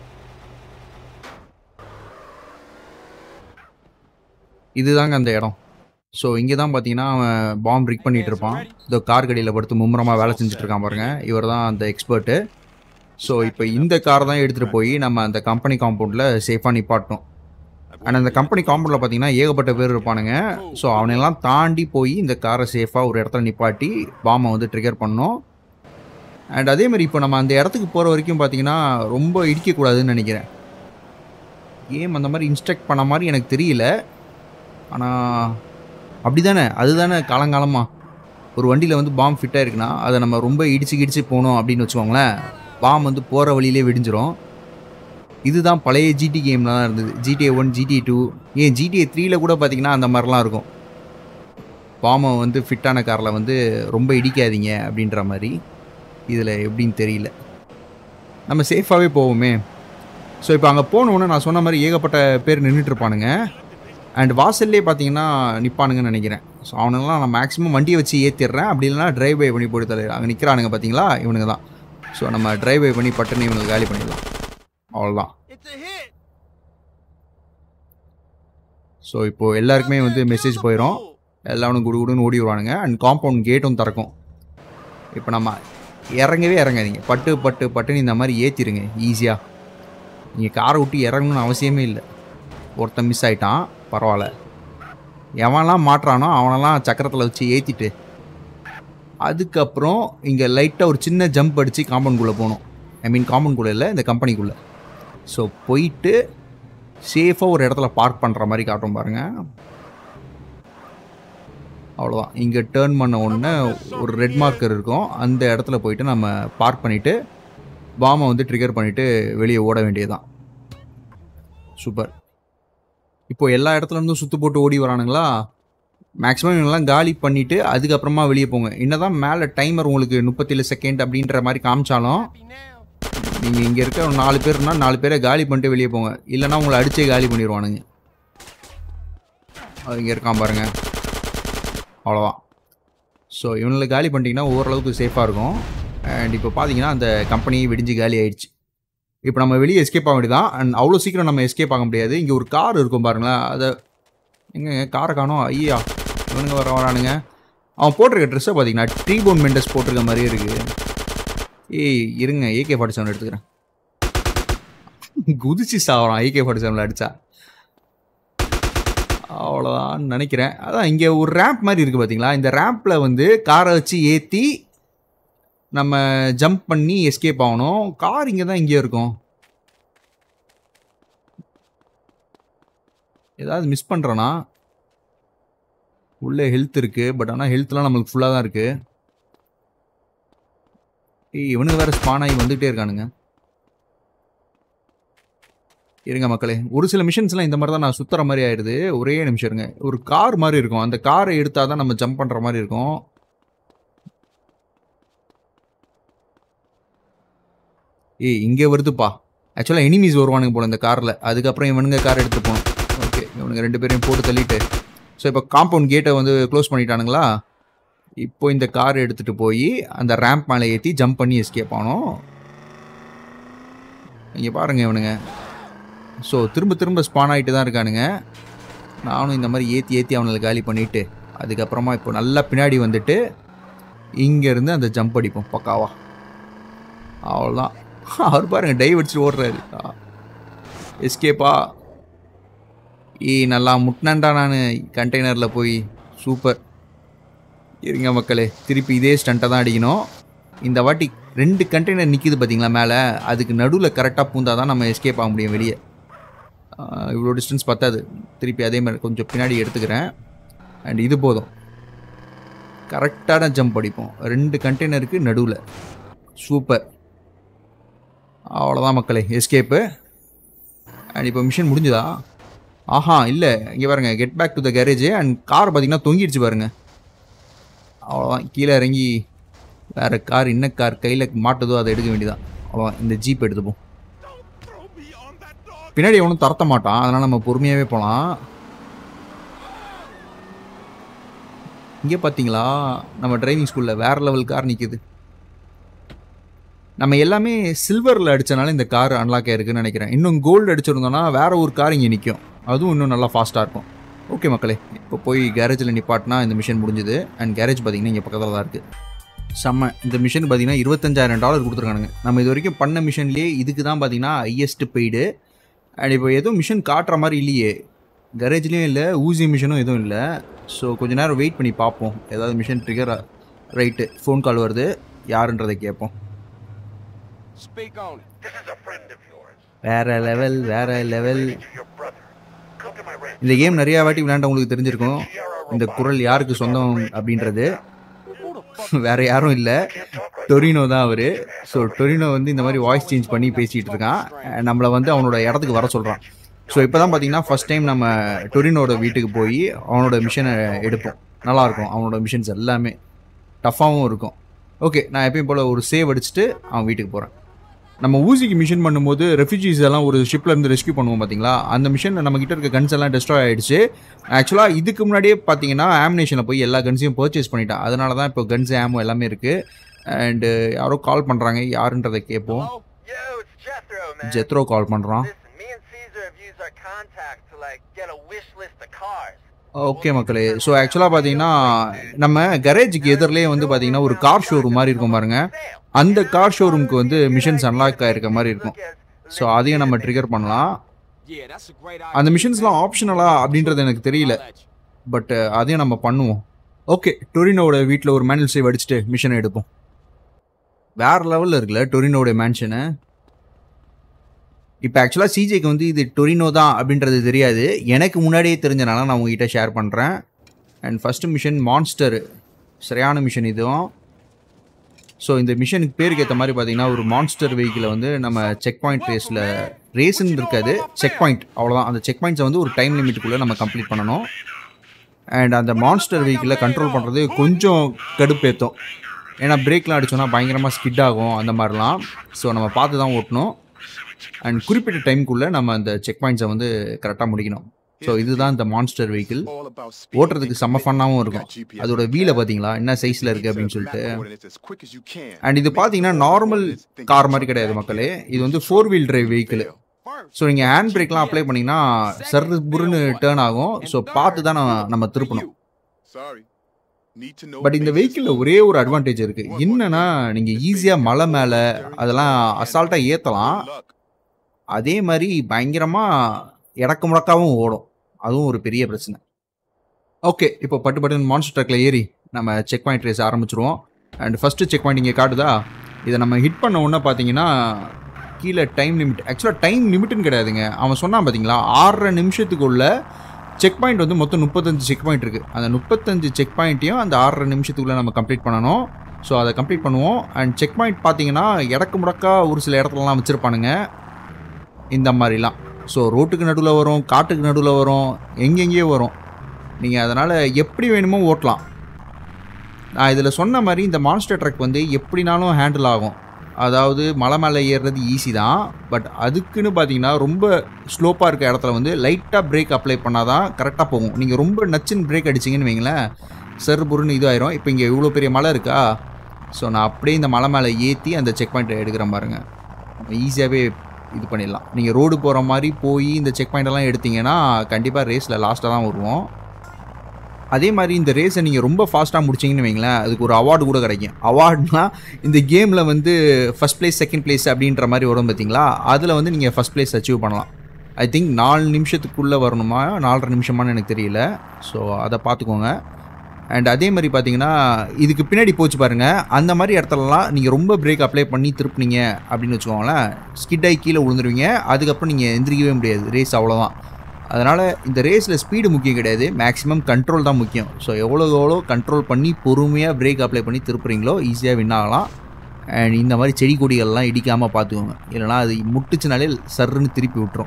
இதுதாங்க அந்த இடம் ஸோ இங்கே தான் பார்த்தீங்கன்னா அவன் பாம் ரிக் பண்ணிட்டு இருப்பான் இந்த கார் கடியில் படுத்து மும்முரமாக வேலை செஞ்சுட்டு இருக்கான் பாருங்க இவர் தான் அந்த எக்ஸ்பர்ட்டு ஸோ இப்போ இந்த காரை தான் எடுத்துகிட்டு போய் நம்ம அந்த கம்பெனி காம்பவுண்டில் சேஃபாக நிப்பாட்டணும் அண்ட் அந்த கம்பெனி காம்பவுண்டில் பார்த்தீங்கன்னா ஏகப்பட்ட பேர் இருப்பானுங்க ஸோ அவனெல்லாம் தாண்டி போய் இந்த காரை சேஃபாக ஒரு இடத்துல நிப்பாட்டி பாமை வந்து ட்ரிகர் பண்ணோம் அண்ட் அதே மாதிரி இப்போ நம்ம அந்த இடத்துக்கு போகிற வரைக்கும் பார்த்தீங்கன்னா ரொம்ப இடிக்கக்கூடாதுன்னு நினைக்கிறேன் கேம் அந்த மாதிரி இன்ஸ்ட்ரக்ட் பண்ண மாதிரி எனக்கு தெரியல ஆனால் அப்படி தானே அதுதானே காலங்காலமாக ஒரு வண்டியில் வந்து பாம் ஃபிட்டாக இருக்குன்னா அதை நம்ம ரொம்ப இடிச்சு கிடிச்சு போனோம் அப்படின்னு வச்சுக்கோங்களேன் பாம் வந்து போகிற வழியிலே வெடிஞ்சிரும் இதுதான் பழைய ஜிடி கேமில் தான் இருந்தது ஜிடிஏ ஒன் ஜிடிஏ டூ ஏன் ஜிடிஏ த்ரீல கூட பார்த்தீங்கன்னா அந்த மாதிரிலாம் இருக்கும் பாமை வந்து ஃபிட்டான காரில் வந்து ரொம்ப இடிக்காதீங்க அப்படின்ற மாதிரி இதில் எப்படின்னு தெரியல நம்ம சேஃபாகவே போவோமே ஸோ இப்போ அங்கே போனோன்னே நான் சொன்ன மாதிரி ஏகப்பட்ட பேர் நின்றுட்டு இருப்பானுங்க அண்ட் வாசல்லே பார்த்தீங்கன்னா நிற்பானுங்கன்னு நினைக்கிறேன் ஸோ அவனுங்களாம் நான் மேக்ஸிமம் வண்டியை வச்சு ஏற்றிடுறேன் அப்படி இல்லைனா டிரைவ் பை பண்ணி போட்டு தர அங்கே நிற்கிறானுங்க பார்த்தீங்களா இவனுங்க தான் ஸோ நம்ம டிரைவ் பை பண்ணி பட்டுன்னு இவனுக்கு காலி பண்ணிடலாம் அவ்வளோதான் It's a hit. ஸோ இப்போது எல்லாருக்குமே வந்து மெசேஜ் போயிடும் எல்லாரும் குடு குடுன்னு ஓடி வருவானுங்க அண்ட் காம்பவுண்ட் கேட்டும் திறக்கும் இப்போ நம்ம இறங்கவே இறங்காதீங்க பட்டு பட்டு பட்டுன்னு இந்த மாதிரி ஏற்றிடுங்க ஈஸியாக நீங்கள் காரை விட்டு இறங்கணும்னு அவசியமே இல்லை ஒருத்தன் மிஸ் ஆயிட்டான் பரவாயில்ல எவன்லாம் மாட்டுறானோ அவனெல்லாம் சக்கரத்தில் வச்சு ஏற்றிட்டு அதுக்கப்புறம் இங்கே லைட்டாக ஒரு சின்ன ஜம்ப் அடித்து காம்பவுண்ட்குள்ளே போகணும் ஐ மீன் காம்பவுண்ட்குள்ளே இல்லை இந்த கம்பெனிக்குள்ளே ஸோ போயிட்டு சேஃபாக ஒரு இடத்துல பார்க் பண்ணுற மாதிரி காட்டும் பாருங்கள் அவ்வளோதான் இங்கே டேர்ன் பண்ண உடனே ஒரு ரெட் மார்க்கர் இருக்கும் அந்த இடத்துல போயிட்டு நம்ம பார்க் பண்ணிவிட்டு பாமை வந்து ட்ரிகர் பண்ணிவிட்டு வெளியே ஓட வேண்டியதுதான் சூப்பர் இப்போ எல்லா இடத்துல இருந்தும் சுத்து போட்டு ஓடி வரானுங்களா மேக்ஸிமம் இவங்கெல்லாம் காலி பண்ணிவிட்டு அதுக்கப்புறமா வெளியே போங்க என்னதான் மேலே டைமர் உங்களுக்கு முப்பத்தேழு செகண்ட் அப்படின்ற மாதிரி காமிச்சாலும் நீங்கள் இங்கே இருக்க ஒரு நாலு பேர்னா நாலு பேரை காலி பண்ணிட்டு வெளியே போங்க இல்லைன்னா உங்களை அடிச்சே காலி பண்ணிடுவானுங்க அது இங்கே இருக்கான் பாருங்க அவ்வளோதான் ஸோ இவங்களை காலி பண்ணிட்டீங்கன்னா ஓரளவுக்கு சேஃபாக இருக்கும் அண்ட் இப்போ பார்த்தீங்கன்னா அந்த கம்பெனி வெடிஞ்சு காலி ஆயிடுச்சு இப்போ நம்ம வெளியே எஸ்கேப் ஆக வேண்டியதான் அண்ட் அவ்வளோ சீக்கிரம் நம்ம எஸ்கேப் ஆக முடியாது இங்கே ஒரு கார் இருக்கும் பாருங்களேன் அதை எங்க காரை காணோம் ஐயா இவனுங்க வர வரானுங்க அவன் போட்டிருக்க ட்ரெஸ்ஸை பார்த்தீங்கன்னா ட்ரீ போன் மெண்டஸ் போட்டிருக்க மாதிரியே இருக்குது ஏய் இருங்க ஏகே ஃபார்ட்டி செவன் எடுத்துக்கிறேன் குதிச்சு சாவறான் ஏகே ஃபார்ட்டி செவனில் அடித்தா அவ்வளோதான் நினைக்கிறேன் அதான் இங்கே ஒரு ரேம்ப் மாதிரி இருக்குது பார்த்தீங்களா இந்த ரேம்பில் வந்து காரை வச்சு ஏற்றி நம்ம ஜம்ப் பண்ணி எஸ்கேப் ஆகணும் கார் இங்கே தான் இங்கே இருக்கும் ஏதாவது மிஸ் பண்ணுறேன்னா உள்ளே ஹெல்த் இருக்குது பட் ஆனால் ஹெல்த்லாம் நம்மளுக்கு ஃபுல்லாக தான் இருக்குது ஏய் இவனுக்கு வேறு ஸ்பான் ஆகி வந்துகிட்டே இருக்கானுங்க இருங்க மக்களே ஒரு சில மிஷின்ஸ்லாம் இந்த மாதிரி தான் நான் சுற்றுற மாதிரி ஆயிடுது ஒரே நிமிஷம் இருங்க ஒரு கார் மாதிரி இருக்கும் அந்த காரை எடுத்தால் தான் நம்ம ஜம்ப் பண்ணுற மாதிரி இருக்கும் ஏய் இங்கே வருதுப்பா ஆக்சுவலாக எனிமீஸ் வருவானுங்க போல இந்த காரில் அதுக்கப்புறம் இவனுங்க கார் எடுத்து போகணும் ஓகே இவனுங்க ரெண்டு பேரையும் போட்டு தள்ளிட்டு ஸோ இப்போ காம்பவுண்ட் கேட்டை வந்து க்ளோஸ் பண்ணிட்டானுங்களா இப்போ இந்த கார் எடுத்துகிட்டு போய் அந்த ரேம்ப் மேலே ஏற்றி ஜம்ப் பண்ணி எஸ்கேப் ஆனோம் இங்கே பாருங்க இவனுங்க ஸோ திரும்ப திரும்ப ஸ்பான் ஆகிட்டு தான் இருக்கானுங்க நானும் இந்த மாதிரி ஏற்றி ஏற்றி அவனை காலி பண்ணிவிட்டு அதுக்கப்புறமா இப்போ நல்லா பின்னாடி வந்துட்டு இங்கேருந்து அந்த ஜம்ப் அடிப்போம் பக்காவா அவ்வளோதான் அவர் பாருங்க டைவ் அடிச்சுட்டு ஓடுறாரு எஸ்கேப்பா ஈ நல்லா முட்டினேன்டா நான் கண்டெய்னரில் போய் சூப்பர் இருங்க மக்களே திருப்பி இதே ஸ்டண்ட்டை தான் அடிக்கணும் இந்த வாட்டி ரெண்டு கண்டெய்னர் நிற்கிது பார்த்தீங்களா மேலே அதுக்கு நடுவில் கரெக்டாக பூந்தா தான் நம்ம எஸ்கேப் ஆக முடியும் வெளியே ஆஹ் இவ்வளோ டிஸ்டன்ஸ் பத்தாது திருப்பி அதே மாதிரி கொஞ்சம் பின்னாடி எடுத்துக்கிறேன் அண்ட் இது போதும் கரெக்டான ஜம்ப் அடிப்போம் ரெண்டு கண்டெய்னருக்கு நடுவில் சூப்பர் அவ்வளோதான் மக்களே எஸ்கேப்பு அண்ட் இப்போ மிஷன் முடிஞ்சுதா ஆஹா இல்லை இங்கே பாருங்க get back to the garage and car பார்த்தீங்கன்னா தொங்கிடுச்சு பாருங்க அவ்வளோதான் கீழே இறங்கி வேறு கார் என்ன கார் கையில் மாட்டுதோ அதை எடுக்க வேண்டியதான் அவ்வளோதான் இந்த ஜீப் எடுத்துப்போம் பின்னாடி எவனும் துரத்த மாட்டான் அதனால் நம்ம பொறுமையாகவே போகலாம் இங்கே பார்த்தீங்களா நம்ம டிரைவிங் ஸ்கூலில் வேறு லெவல் கார் நிற்குது நம்ம எல்லாமே சில்வரில் அடித்தனால இந்த கார் அன்லாக் ஆயிருக்குன்னு நினைக்கிறேன் இன்னும் கோல்டு அடிச்சிருந்தோன்னா வேற ஒரு கார் இங்கே நிற்கும் அதுவும் இன்னும் நல்லா ஃபாஸ்ட்டாக இருக்கும் ஓகே மக்களே இப்போ போய் கேரேஜில் நிப்பாட்டினா இந்த மிஷன் முடிஞ்சுது அண்ட் கேரேஜ் பார்த்தீங்கன்னா இங்கே பக்கத்தில் தான் இருக்குது செம்ம இந்த மிஷன் பார்த்தீங்கன்னா இருபத்தஞ்சாயிரம் டாலர் கொடுத்துருக்கானுங்க நம்ம இது வரைக்கும் பண்ண மிஷன்லேயே இதுக்கு தான் பார்த்தீங்கன்னா ஹையஸ்ட் பெய்டு அண்ட் இப்போ எதுவும் மிஷன் காட்டுற மாதிரி இல்லையே கரேஜ்லேயும் இல்லை ஊசி மிஷனும் எதுவும் இல்லை ஸோ கொஞ்ச நேரம் வெயிட் பண்ணி பார்ப்போம் ஏதாவது mission trigger right phone call வருது யாருன்றதை கேட்போம் Speak on it. This is a friend of yours. வேற லெவல் வேற level To your brother. Come to my ranch. இந்த கேம் நிறையா வாட்டி விளையாண்ட உங்களுக்கு தெரிஞ்சிருக்கும் இந்த குரல் யாருக்கு சொந்தம் அப்படின்றது வேற யாரும் இல்லை டொரினோ தான் அவர் ஸோ டொரினோ வந்து இந்த மாதிரி வாய்ஸ் சேஞ்ச் பண்ணி பேசிகிட்டு இருக்கான் அஹ் நம்மளை வந்து அவனோட இடத்துக்கு வர சொல்கிறான் ஸோ இப்போ தான் பார்த்தீங்கன்னா ஃபஸ்ட் டைம் நம்ம டொரினோட வீட்டுக்கு போய் அவனோட மிஷனை எடுப்போம் நல்லாயிருக்கும் அவனோட மிஷன்ஸ் எல்லாமே டஃப்பாகவும் இருக்கும் ஓகே நான் எப்பயும் போல் ஒரு சேவ் அடிச்சுட்டு அவன் வீட்டுக்கு போகிறேன் நம்ம ஊசிக்கு மிஷன் பண்ணும்போது ரெஃப்யூஜிஸ் எல்லாம் ஒரு ஷிப்ல இருந்து ரெஸ்க்யூ பண்ணுவோம் பார்த்தீங்களா அந்த மிஷன் நம்ம கிட்ட இருக்க கன்ஸ் எல்லாம் டெஸ்ட்ராய் ஆயிடுச்சு ஆக்சுவலாக இதுக்கு முன்னாடியே பார்த்தீங்கன்னா ஆம்னேஷனில் போய் எல்லா கன்ஸையும் பர்ச்சேஸ் பண்ணிட்டான் அதனால தான் இப்போ கன்ஸ் ஆமோ எல்லாமே இருக்குது அண்டு யாரோ கால் பண்ணுறாங்க யாருன்றதை கேட்போம் Hello? Yo, it's Jethro, man. Jethro call பண்ணுறான் Listen, me and Caesar have used our contacts to like get a wish list of cars. ஓகே மக்களே ஸோ ஆக்சுவலாக பார்த்தீங்கன்னா நம்ம கரேஜுக்கு எதிரிலே வந்து பார்த்தீங்கன்னா ஒரு கார் ஷோரூம் மாதிரி இருக்கும் பாருங்க அந்த கார் ஷோரூமுக்கு வந்து மிஷன்ஸ் அன்லாக் ஆயிருக்க மாதிரி இருக்கும் ஸோ அதையும் நம்ம ட்ரிகர் பண்ணலாம் Yeah, that's a great idea. அந்த மிஷன்ஸ்லாம் ஆப்ஷனலா அப்படின்றது எனக்கு தெரியல I'll let you. பட் அதையும் நம்ம பண்ணுவோம் ஓகே டொரினோட வீட்டில் ஒரு மேனுவல் சேவ் அடிச்சுட்டு மிஷனை எடுப்போம் வேற லெவலில் இருக்குல்ல டொரினோட மேன்ஷனு இப்போ ஆக்சுவலாக சிஜேக்கு வந்து இது டொரினோ தான் அப்படின்றது தெரியாது எனக்கு முன்னாடியே தெரிஞ்சனால நான் உங்ககிட்ட ஷேர் பண்ணுறேன் அண்ட் ஃபஸ்ட்டு மிஷன் மான்ஸ்டர் சரியான மிஷன் இதுவும் ஸோ இந்த மிஷனுக்கு பேருக்கு ஏற்ற மாதிரி பார்த்தீங்கன்னா ஒரு மான்ஸ்டர் வெஹிக்கிளை வந்து நம்ம செக் பாயிண்ட் ரேஸில் ரேஸ்ன்னு இருக்காது செக் பாயிண்ட் அவ்வளோதான் அந்த செக் பாயிண்ட்ஸை வந்து ஒரு டைம் லிமிட்டுக்குள்ளே நம்ம கம்ப்ளீட் பண்ணணும் அண்ட் அந்த மான்ஸ்டர் வெஹிக்கிளை கண்ட்ரோல் பண்ணுறது கொஞ்சம் கடுப்பேற்றும் ஏன்னா பிரேக்லாம் அடிச்சோன்னா பயங்கரமாக ஸ்கிட் ஆகும் அந்த மாதிரிலாம் ஸோ நம்ம பார்த்து தான் ஓட்டணும் அண்ட் குறிப்பிட்ட டைம்குள்ளே நம்ம அந்த செக் பாயிண்ட்ஸை வந்து கரெக்டாக முடிக்கணும் ஸோ இதுதான் இந்த மான்ஸ்டர் வெஹிக்கிள் ஓட்டுறதுக்கு செம்ம ஃபன்னாகவும் இருக்கும் அதோட வீலை பார்த்தீங்களா என்ன சைஸில் இருக்குது அப்படின்னு சொல்லிட்டு அண்ட் இது பார்த்தீங்கன்னா நார்மல் கார் மாதிரி கிடையாது மக்களே இது வந்து four wheel drive vehicle so நீங்கள் ஹேண்ட் பிரேக்லாம் அப்ளை பண்ணிங்கன்னா சர் புருன்னு டேர்ன் ஆகும் ஸோ பார்த்து தான் நம்ம- நம்ம திருப்பணும் பட் இந்த வெஹிக்கிளில் ஒரே ஒரு அட்வான்டேஜ் இருக்குது என்னன்னா நீங்கள் ஈஸியாக மலை மேலே அதெல்லாம் அசால்ட்டாக ஏற்றலாம் அதே மாதிரி பயங்கரமாக இடக்கு முடக்காவும் ஓடும் அதுவும் ஒரு பெரிய பிரச்சனை ஓகே இப்போ பட்டு பட்டுன்னு மான்ஸ்டர் ட்ரக்கில் ஏறி நம்ம செக் பாயிண்ட் ரேஸ் ஆரம்பிச்சிருவோம் அண்ட் ஃபஸ்ட்டு செக் பாயிண்ட் இங்கே காட்டுதா இதை நம்ம ஹிட் பண்ண உடனே பார்த்தீங்கன்னா கீழே டைம் லிமிட் ஆக்சுவலாக டைம் லிமிட்னு கிடையாதுங்க அவன் சொன்னான் பார்த்தீங்களா ஆறரை நிமிஷத்துக்குள்ள செக் பாயிண்ட் வந்து மொத்தம் முப்பத்தஞ்சு செக் பாயிண்ட் இருக்குது அந்த முப்பத்தஞ்சு செக் பாயிண்ட்டையும் அந்த ஆறரை நிமிஷத்துக்குள்ளே நம்ம கம்ப்ளீட் பண்ணணும் ஸோ அதை கம்ப்ளீட் பண்ணுவோம் அண்ட் செக் பாயிண்ட் பார்த்தீங்கன்னா இடக்கு முடக்கா ஒரு சில இடத்துலலாம் வச்சுருப்பானுங்க இந்த மாதிரிலாம் ஸோ ரோட்டுக்கு நடுவில் வரும் காட்டுக்கு நடுவில் வரும் எங்கெங்கேயோ வரும் நீங்கள் அதனால் எப்படி வேணுமோ ஓட்டலாம் நான் இதில் சொன்ன மாதிரி இந்த மான்ஸ்டர் ட்ரக் வந்து எப்படினாலும் ஹேண்டில் ஆகும் அதாவது மலை மேலே ஏறுறது ஈஸி தான் பட் அதுக்குன்னு பார்த்தீங்கன்னா ரொம்ப ஸ்லோப்பாக இருக்க இடத்துல வந்து லைட்டாக பிரேக் அப்ளை பண்ணால் தான் கரெக்டாக போகும் நீங்கள் ரொம்ப நச்சுன்னு பிரேக் அடிச்சிங்கன்னு வைங்களேன் சர் புருன்னு இதாயிரும் இப்போ இங்கே இவ்வளோ பெரிய மலை இருக்கா ஸோ நான் அப்படியே இந்த மலை மேலே ஏற்றி அந்த செக் பாயிண்ட்டை எடுக்கிறேன் பாருங்க ஈஸியாகவே இது பண்ணிடலாம் நீங்கள் ரோடு போகிற மாதிரி போய் இந்த செக் பாயிண்டெல்லாம் எடுத்தீங்கன்னா கண்டிப்பாக ரேஸில் லாஸ்ட்டாக தான் வருவோம் அதே மாதிரி இந்த ரேஸை நீங்கள் ரொம்ப ஃபாஸ்ட்டாக முடிச்சிங்கன்னு வைங்களேன் அதுக்கு ஒரு அவார்டு கூட கிடைக்கும் அவார்ட்னா இந்த கேமில் வந்து ஃபஸ்ட் ப்ளேஸ் செகண்ட் ப்ளேஸ் அப்படின்ற மாதிரி வரும் பார்த்தீங்களா அதில் வந்து நீங்கள் ஃபஸ்ட் ப்ளேஸ் அச்சீவ் பண்ணலாம் ஐ திங்க் நாலு நிமிஷத்துக்குள்ளே வரணுமா நாலரை நிமிஷமானு எனக்கு தெரியல ஸோ அதை பார்த்துக்கோங்க அண்ட் அதே மாதிரி பார்த்தீங்கன்னா இதுக்கு பின்னாடி போச்சு பாருங்கள் அந்த மாதிரி இடத்துலலாம் நீங்கள் ரொம்ப பிரேக் அப்ளை பண்ணி திருப்புனீங்க அப்படின்னு வச்சுக்கோங்களேன் ஸ்கிட் ஆகி கீழே விழுந்துருவீங்க அதுக்கப்புறம் நீங்கள் எந்திரிக்கவே முடியாது ரேஸ் அவ்வளோதான் அதனால் இந்த ரேஸில் ஸ்பீடு முக்கியம் கிடையாது மேக்ஸிமம் கண்ட்ரோல் தான் முக்கியம் ஸோ எவ்வளோ எவ்வளோ கண்ட்ரோல் பண்ணி பொறுமையாக பிரேக் அப்ளை பண்ணி திருப்புறீங்களோ ஈஸியாக வின் ஆகலாம் அண்ட் இந்த மாதிரி செடி கொடிகள்லாம் இடிக்காமல் பார்த்துக்கோங்க இல்லைனா அது முட்டுச்சுனாலே சர்ருன்னு திருப்பி விட்டுரும்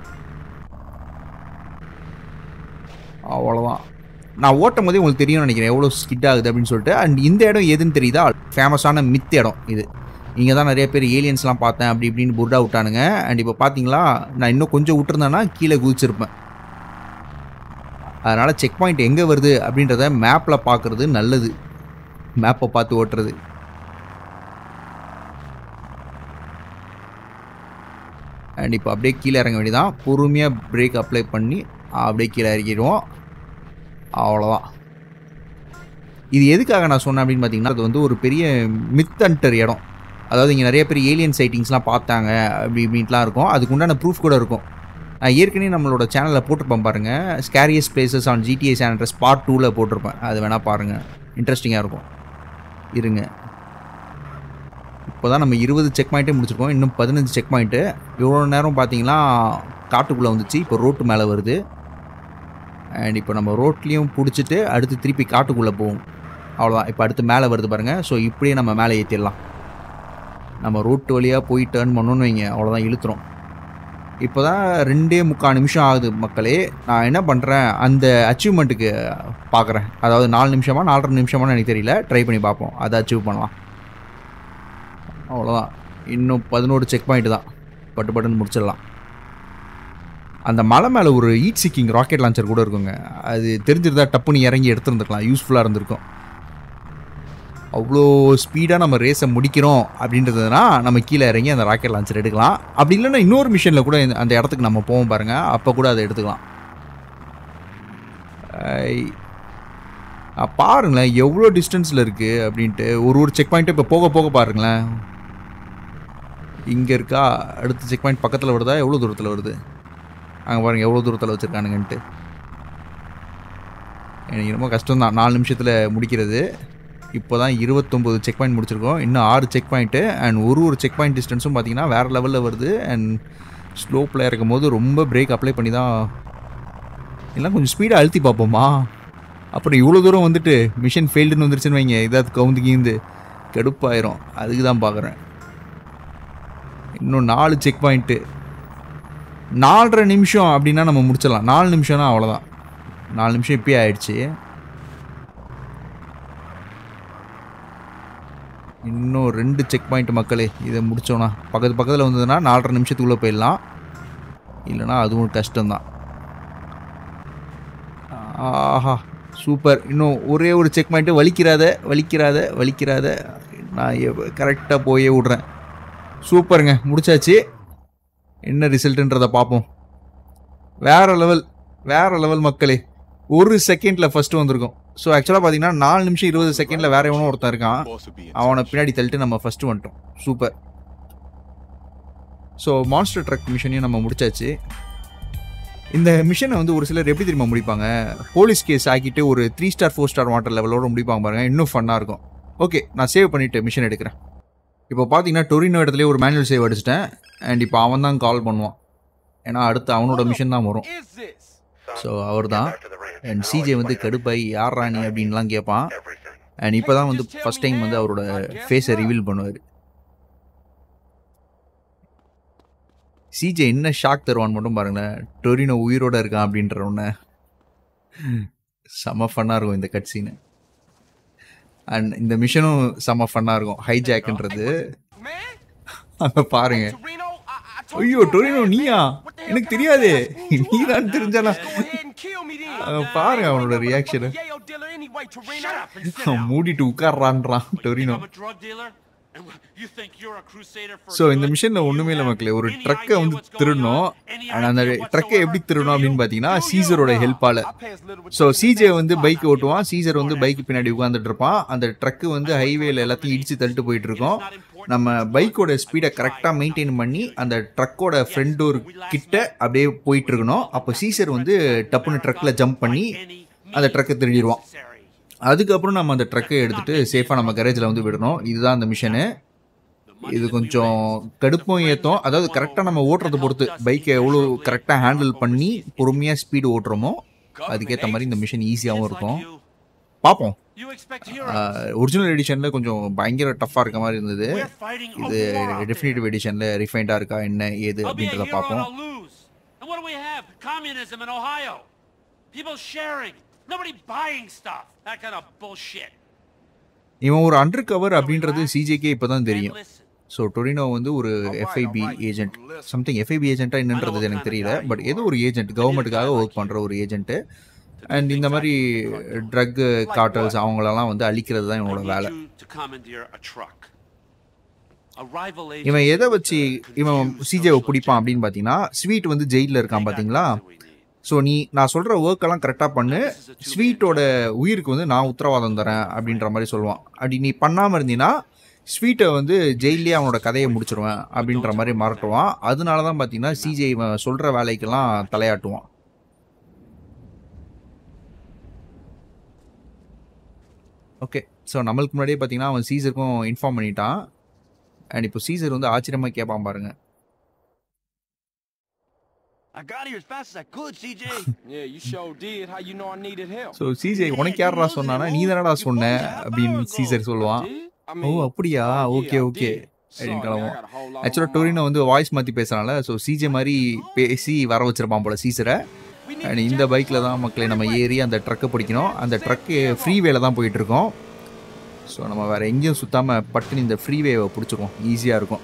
அவ்வளோதான் நான் ஓட்டும் போதே உங்களுக்கு தெரியும்னு நினைக்கிறேன் எவ்வளோ ஸ்கிட் ஆகுது அப்படின்னு சொல்லிட்டு அண்ட் இந்த இடம் எதுன்னு தெரியுதா ஃபேமஸான மித் இடம் இது இங்கே தான் நிறைய பேர் ஏலியன்ஸ்லாம் பார்த்தேன் அப்படி இப்படின்னு புர்டா விட்டானுங்க அண்ட் இப்போ பார்த்தீங்களா நான் இன்னும் கொஞ்சம் விட்டுருந்தேன்னா கீழே குதிச்சிருப்பேன் அதனால் செக் பாயிண்ட் எங்கே வருது அப்படின்றத மேப்பில் பார்க்குறது நல்லது மேப்பை பார்த்து ஓட்டுறது அண்ட் இப்போ அப்படியே கீழே இறங்க வேண்டியதான் பொறுமையாக பிரேக் அப்ளை பண்ணி அப்படியே கீழே இறக்கிடுவோம் அவ்வளோதான் இது எதுக்காக நான் சொன்னேன் அப்படின்னு பார்த்தீங்கன்னா அது வந்து ஒரு பெரிய மித் அண்டர் இடம் அதாவது இங்கே நிறைய பேர் ஏலியன் சைட்டிங்ஸ்லாம் பார்த்தாங்க அப்படி இப்படின்ட்டுலாம் இருக்கும் அதுக்கு உண்டான ப்ரூஃப் கூட இருக்கும் நான் ஏற்கனவே நம்மளோட சேனலில் போட்டிருப்பேன் பாருங்கள் scariest places on GTA channels part டூவில் போட்டிருப்பேன் அது வேணால் பாருங்கள் இன்ட்ரெஸ்டிங்காக இருக்கும் இருங்க இப்போ தான் நம்ம இருபது செக் பாயிண்ட்டே முடிச்சிருக்கோம் இன்னும் பதினஞ்சு செக் பாயிண்ட்டு இவ்வளோ நேரம் பார்த்தீங்கன்னா காட்டுக்குள்ளே வந்துச்சு இப்போ ரோட்டு மேலே வருது அண்ட் இப்போ நம்ம ரோட்லேயும் பிடிச்சிட்டு அடுத்து திருப்பி காட்டுக்குள்ளே போவோம் அவ்வளோதான் இப்போ அடுத்து மேலே வருது பாருங்கள் ஸோ இப்படியே நம்ம மேலே ஏற்றிடலாம் நம்ம ரோட்டு வழியாக போய் டேர்ன் பண்ணோன்னு வைங்க அவ்வளோதான் இழுத்துறோம் இப்போ தான் ரெண்டே முக்கால் நிமிஷம் ஆகுது மக்களே நான் என்ன பண்ணுறேன் அந்த அச்சீவ்மெண்ட்டுக்கு பார்க்குறேன் அதாவது நாலு நிமிஷமா நாலரை நிமிஷமானு எனக்கு தெரியல ட்ரை பண்ணி பார்ப்போம் அதை அச்சீவ் பண்ணலாம் அவ்வளோதான் இன்னும் பதினோரு செக் பாயிண்ட் தான் பட்டு பட்டுன்னு முடிச்சிடலாம் அந்த மலை மேலே ஒரு ஈட் சிக்கிங் ராக்கெட் லான்ச்சர் கூட இருக்குங்க அது தெரிஞ்சிருந்தா டப்புன்னு இறங்கி எடுத்துருந்துருக்கலாம் யூஸ்ஃபுல்லாக இருந்திருக்கும் அவ்வளோ ஸ்பீடாக நம்ம ரேஸை முடிக்கிறோம் அப்படின்றதுனா நம்ம கீழே இறங்கி அந்த ராக்கெட் லான்ச்சர் எடுக்கலாம் அப்படி இல்லைன்னா இன்னொரு மிஷனில் கூட இந்த- அந்த இடத்துக்கு நம்ம போவோம் பாருங்கள் அப்போ கூட அதை எடுத்துக்கலாம் ஐ, ஆ, பாருங்களேன் எவ்வளோ டிஸ்டன்ஸில் இருக்குது அப்படின்ட்டு ஒரு ஒரு செக் பாயிண்ட்டு இப்போ போக போக பாருங்களேன் இங்கே இருக்கா அடுத்த செக் பாயிண்ட் பக்கத்தில் வருதா எவ்வளோ தூரத்தில் வருது அங்கே பாருங்கள் எவ்வளோ தூரத்தில் வச்சுருக்கானுங்கன்ட்டு எனக்கு ரொம்ப கஷ்டம் தான் நாலு நிமிஷத்தில் முடிக்கிறது இப்போ தான் இருபத்தொம்போது செக் பாயிண்ட் முடிச்சிருக்கோம் இன்னும் ஆறு செக் பாயிண்ட்டு அண்ட் ஒரு ஒரு செக் பாயிண்ட் டிஸ்டன்ஸும் பார்த்தீங்கன்னா வேறு லெவலில் வருது அண்ட் ஸ்லோப்பில் இருக்கும் போது ரொம்ப பிரேக் அப்ளை பண்ணி தான் எல்லாம் கொஞ்சம் ஸ்பீடாக அழுத்தி பார்ப்போமா அப்புறம் இவ்வளோ தூரம் வந்துட்டு மிஷின் ஃபெயில்டுன்னு வந்துருச்சுன்னு வைங்க இதாவது கவுந்து கீந்து கடுப்பாயிரும் அதுக்கு தான் பார்க்குறேன் இன்னும் நாலு செக் பாயிண்ட்டு நாலரை நிமிஷம் அப்படின்னா நம்ம முடிச்சிடலாம் நாலு நிமிஷம்னா அவ்வளோதான் நாலு நிமிஷம் இப்பயே ஆயிடுச்சு இன்னும் ரெண்டு செக் பாயிண்ட் மக்களே இதை முடிச்சோன்னா பக்கத்து பக்கத்தில் வந்ததுன்னா நாலரை நிமிஷத்துக்குள்ளே போயிடலாம் இல்லைனா அதுவும் கஷ்டம்தான் ஆஹா சூப்பர் இன்னும் ஒரே ஒரு செக் பாயிண்ட்டு வலிக்கிறாத வலிக்கிறாத வலிக்கிறாத நான் கரெக்டாக போயே விட்றேன் சூப்பருங்க முடிச்சாச்சு என்ன ரிசல்ட்டுன்றதை பார்ப்போம் வேற லெவல் வேற லெவல் மக்களே ஒரு செகண்டில் ஃபஸ்ட்டு வந்திருக்கும் ஸோ ஆக்சுவலாக பார்த்தீங்கன்னா நாலு நிமிஷம் இருபது செகண்டில் வேற எவனோ ஒருத்தன் இருக்கான் அவனை பின்னாடி தள்ளிட்டு நம்ம ஃபஸ்ட்டு வந்துட்டோம் சூப்பர் ஸோ மான்ஸ்டர் ட்ரக் மிஷனையும் நம்ம முடிச்சாச்சு இந்த மிஷனை வந்து ஒரு சிலர் எப்படி தெரியுமா முடிப்பாங்க போலீஸ் கேஸ் ஆக்கிட்டு ஒரு த்ரீ ஸ்டார் ஃபோர் ஸ்டார் வாட்டர் லெவலோட முடிப்பாங்க பாருங்க இன்னும் ஃபன்னாக இருக்கும் ஓகே நான் சேவ் பண்ணிவிட்டு மிஷன் எடுக்கிறேன் இப்போ பார்த்தீங்கன்னா டொரினோ இடத்துலயே ஒரு மேனுவல் சேவ் அடிச்சிட்டேன் அண்ட் இப்போ அவன் தான் கால் பண்ணுவான் ஏன்னா அடுத்து அவனோட மிஷன் தான் வரும் Is this? ஸோ அவர் தான் அண்ட் சிஜே வந்து கடுப்பாய் யார் ராணி அப்படின்லாம் கேட்பான் அண்ட் இப்போ தான் வந்து ஃபஸ்ட் டைம் வந்து அவரோட ஃபேஸை ரிவீல் பண்ணுவார் சிஜே என்ன ஷாக் தருவான்னு மட்டும் பாருங்களேன் டொரினோ உயிரோட இருக்கான் அப்படின்ற ஒன்று செம ஃபன்னாக இருக்கும் இந்த கட் சீனு அண்ட் இந்த மிஷனும் செம ஃபன்னாக இருக்கும் ஹைஜாக்ன்றது Man? அங்கே பாருங்க Torino? I, I told ஐயோ you டொரினோ already. நீயா What the hell எனக்கு kind of தெரியாதே fool you are? நீதான் தெரிஞ்சானா Go ahead and kill me then. அங்க பாருங்க அவனோட Ain't no reaction. motherfucking yayo dealer anyway, Torino. Shut up and sit down. மூடிட்டு உட்கார்றான்றான் What, you think Toreno I'm a drug dealer? And you think you're a crusader for so இந்த good? மிஷனில் You ஒன்றுமே இல்லை have மக்களே ஒரு any ட்ரக்கை idea வந்து what's going திருடணும் on? Any அண்ட் அந்த idea ட்ரக்கை எப்படி whatsoever? திருடணும் Do அப்படின்னு you? பார்த்தீங்கன்னா Do you? சீசரோட ஹெல்ப்பால் I pass little with so you. CJ வந்து பைக் ஓட்டுவான் சீசர் வந்து பைக் பின்னாடி உட்காந்துட்டு இருப்பான் அந்த ட்ரக்கு வந்து ஹைவேல எல்லாத்தையும் இடிச்சு தள்ளிட்டு போயிட்டு இருக்கோம் நம்ம பைக்கோட ஸ்பீடை கரெக்டாக மெயின்டைன் பண்ணி அந்த ட்ரக்கோட ஃப்ரண்ட் டோர் கிட்ட அப்படியே போயிட்டு இருக்கணும் அப்போ சீசர் வந்து டப்புன்னு ட்ரக்கில் ஜம்ப் பண்ணி அந்த ட்ரக்கை திருடிடுவான் அதுக்கப்புறம் நம்ம அந்த ட்ரக்கை எடுத்துட்டு சேஃபாக நம்ம கரேஜில் வந்து விடணும் இதுதான் அந்த மிஷனு இது கொஞ்சம் கடுப்பும் ஏற்றும் அதாவது கரெக்டாக நம்ம ஓட்டுறதை பொறுத்து பைக்கை எவ்வளோ கரெக்டாக ஹேண்டில் பண்ணி பொறுமையாக ஸ்பீடு ஓட்டுறோமோ அதுக்கேற்ற மாதிரி இந்த மிஷன் ஈஸியாகவும் இருக்கும் பார்ப்போம் You expect heroes. ஒரிஜினல் எடிஷனில் கொஞ்சம் பயங்கர டஃப்பாக இருக்க மாதிரி இருந்தது We're fighting a இது war out there. டெஃபினேட்டிவ் எடிஷனில் ரிஃபைண்டாக இருக்கா என்ன ஏது I'll be a அப்படின்றத hero and பார்ப்போம் I'll lose. And what do we have? Communism in Ohio. People sharing. Nobody buying stuff. That kind of bullshit. இவன் ஒரு அண்டர் கவர் அப்படின்றது சிஜேக்கே இப்போ தான் And தெரியும் listen. ஸோ டொரினோ வந்து ஒரு எஃப்ஐபி ஏஜென்ட் சம்திங் எஃப்ஐபி ஏஜென்ட்டாக என்னன்றது எனக்கு தெரியல பட் ஏதோ ஒரு ஏஜென்ட் கவர்மெண்ட்டுக்காக ஒர்க் பண்ணுற ஒரு ஏஜென்ட்டு அண்ட் இந்த மாதிரி ட்ரக் கார்டல்ஸ் அவங்களெல்லாம் வந்து அழிக்கிறது தான் I இவனோட need வேலை you to commandeer a truck. A rival இவன் agency எதை வச்சு with a இவன் confused சிஜேவை social பிடிப்பான் agenda. அப்படின்னு பார்த்தீங்கன்னா ஸ்வீட் வந்து ஜெயிலில் They இருக்கான் got பார்த்தீங்களா the answer we need. So நீ நான் சொல்கிற ஒர்க்கெல்லாம் கரெக்டாக பண்ணு ஸ்வீட்டோட உயிருக்கு வந்து நான் உத்தரவாதம் தரேன் அப்படின்ற மாதிரி சொல்லுவான் அப்படி நீ பண்ணாமல் இருந்தீன்னா ஸ்வீட்டை வந்து ஜெயிலே அவனோட கதையை முடிச்சிருவேன் அப்படின்ற மாதிரி மிரட்டுவான் அதனால தான் பார்த்தீங்கன்னா சிஜே இவன் சொல்கிற வேலைக்கெல்லாம் தலையாட்டுவான் ஓகே ஸோ நம்மளுக்கு முன்னாடியே பார்த்தீங்கன்னா அவன் சீசருக்கும் இன்ஃபார்ம் பண்ணிட்டான் அண்ட் இப்போ சீசர் வந்து ஆச்சரியமாக கேட்பான் பாருங்க I got here as fast as I could, CJ. Yeah, you sure did. How you know I needed help? So சீசே உனக்கு யாரா சொன்னானா நீ தானடா சொன்ன அப்படின்னு சீசர் சொல்லுவான் Did? I ஓ mean, அப்படியா yeah, okay I okay did. Sorry, அப்படின்னு I கிளம்புவோம் got a whole lot on ஆக்சுவலாக my டொரினோ mind. வந்து வாய்ஸ் மாற்றி பேசுறான்ல ஸோ சிஜே மாதிரி பேசி வர வச்சிருப்பான் போல சீசரை We need அண்ட் to இந்த check பைக்கில் தான் மக்களை நம்ம ஏறி அந்த ட்ரக்கை பிடிக்கணும் அந்த ட்ரக்கு ஃப்ரீ வேல தான் போயிட்டு இருக்கோம் ஸோ நம்ம வேறு எங்கேயும் சுத்தாமல் பட்டுன்னு இந்த ஃப்ரீவேவை பிடிச்சிருவோம் ஈஸியாக இருக்கும்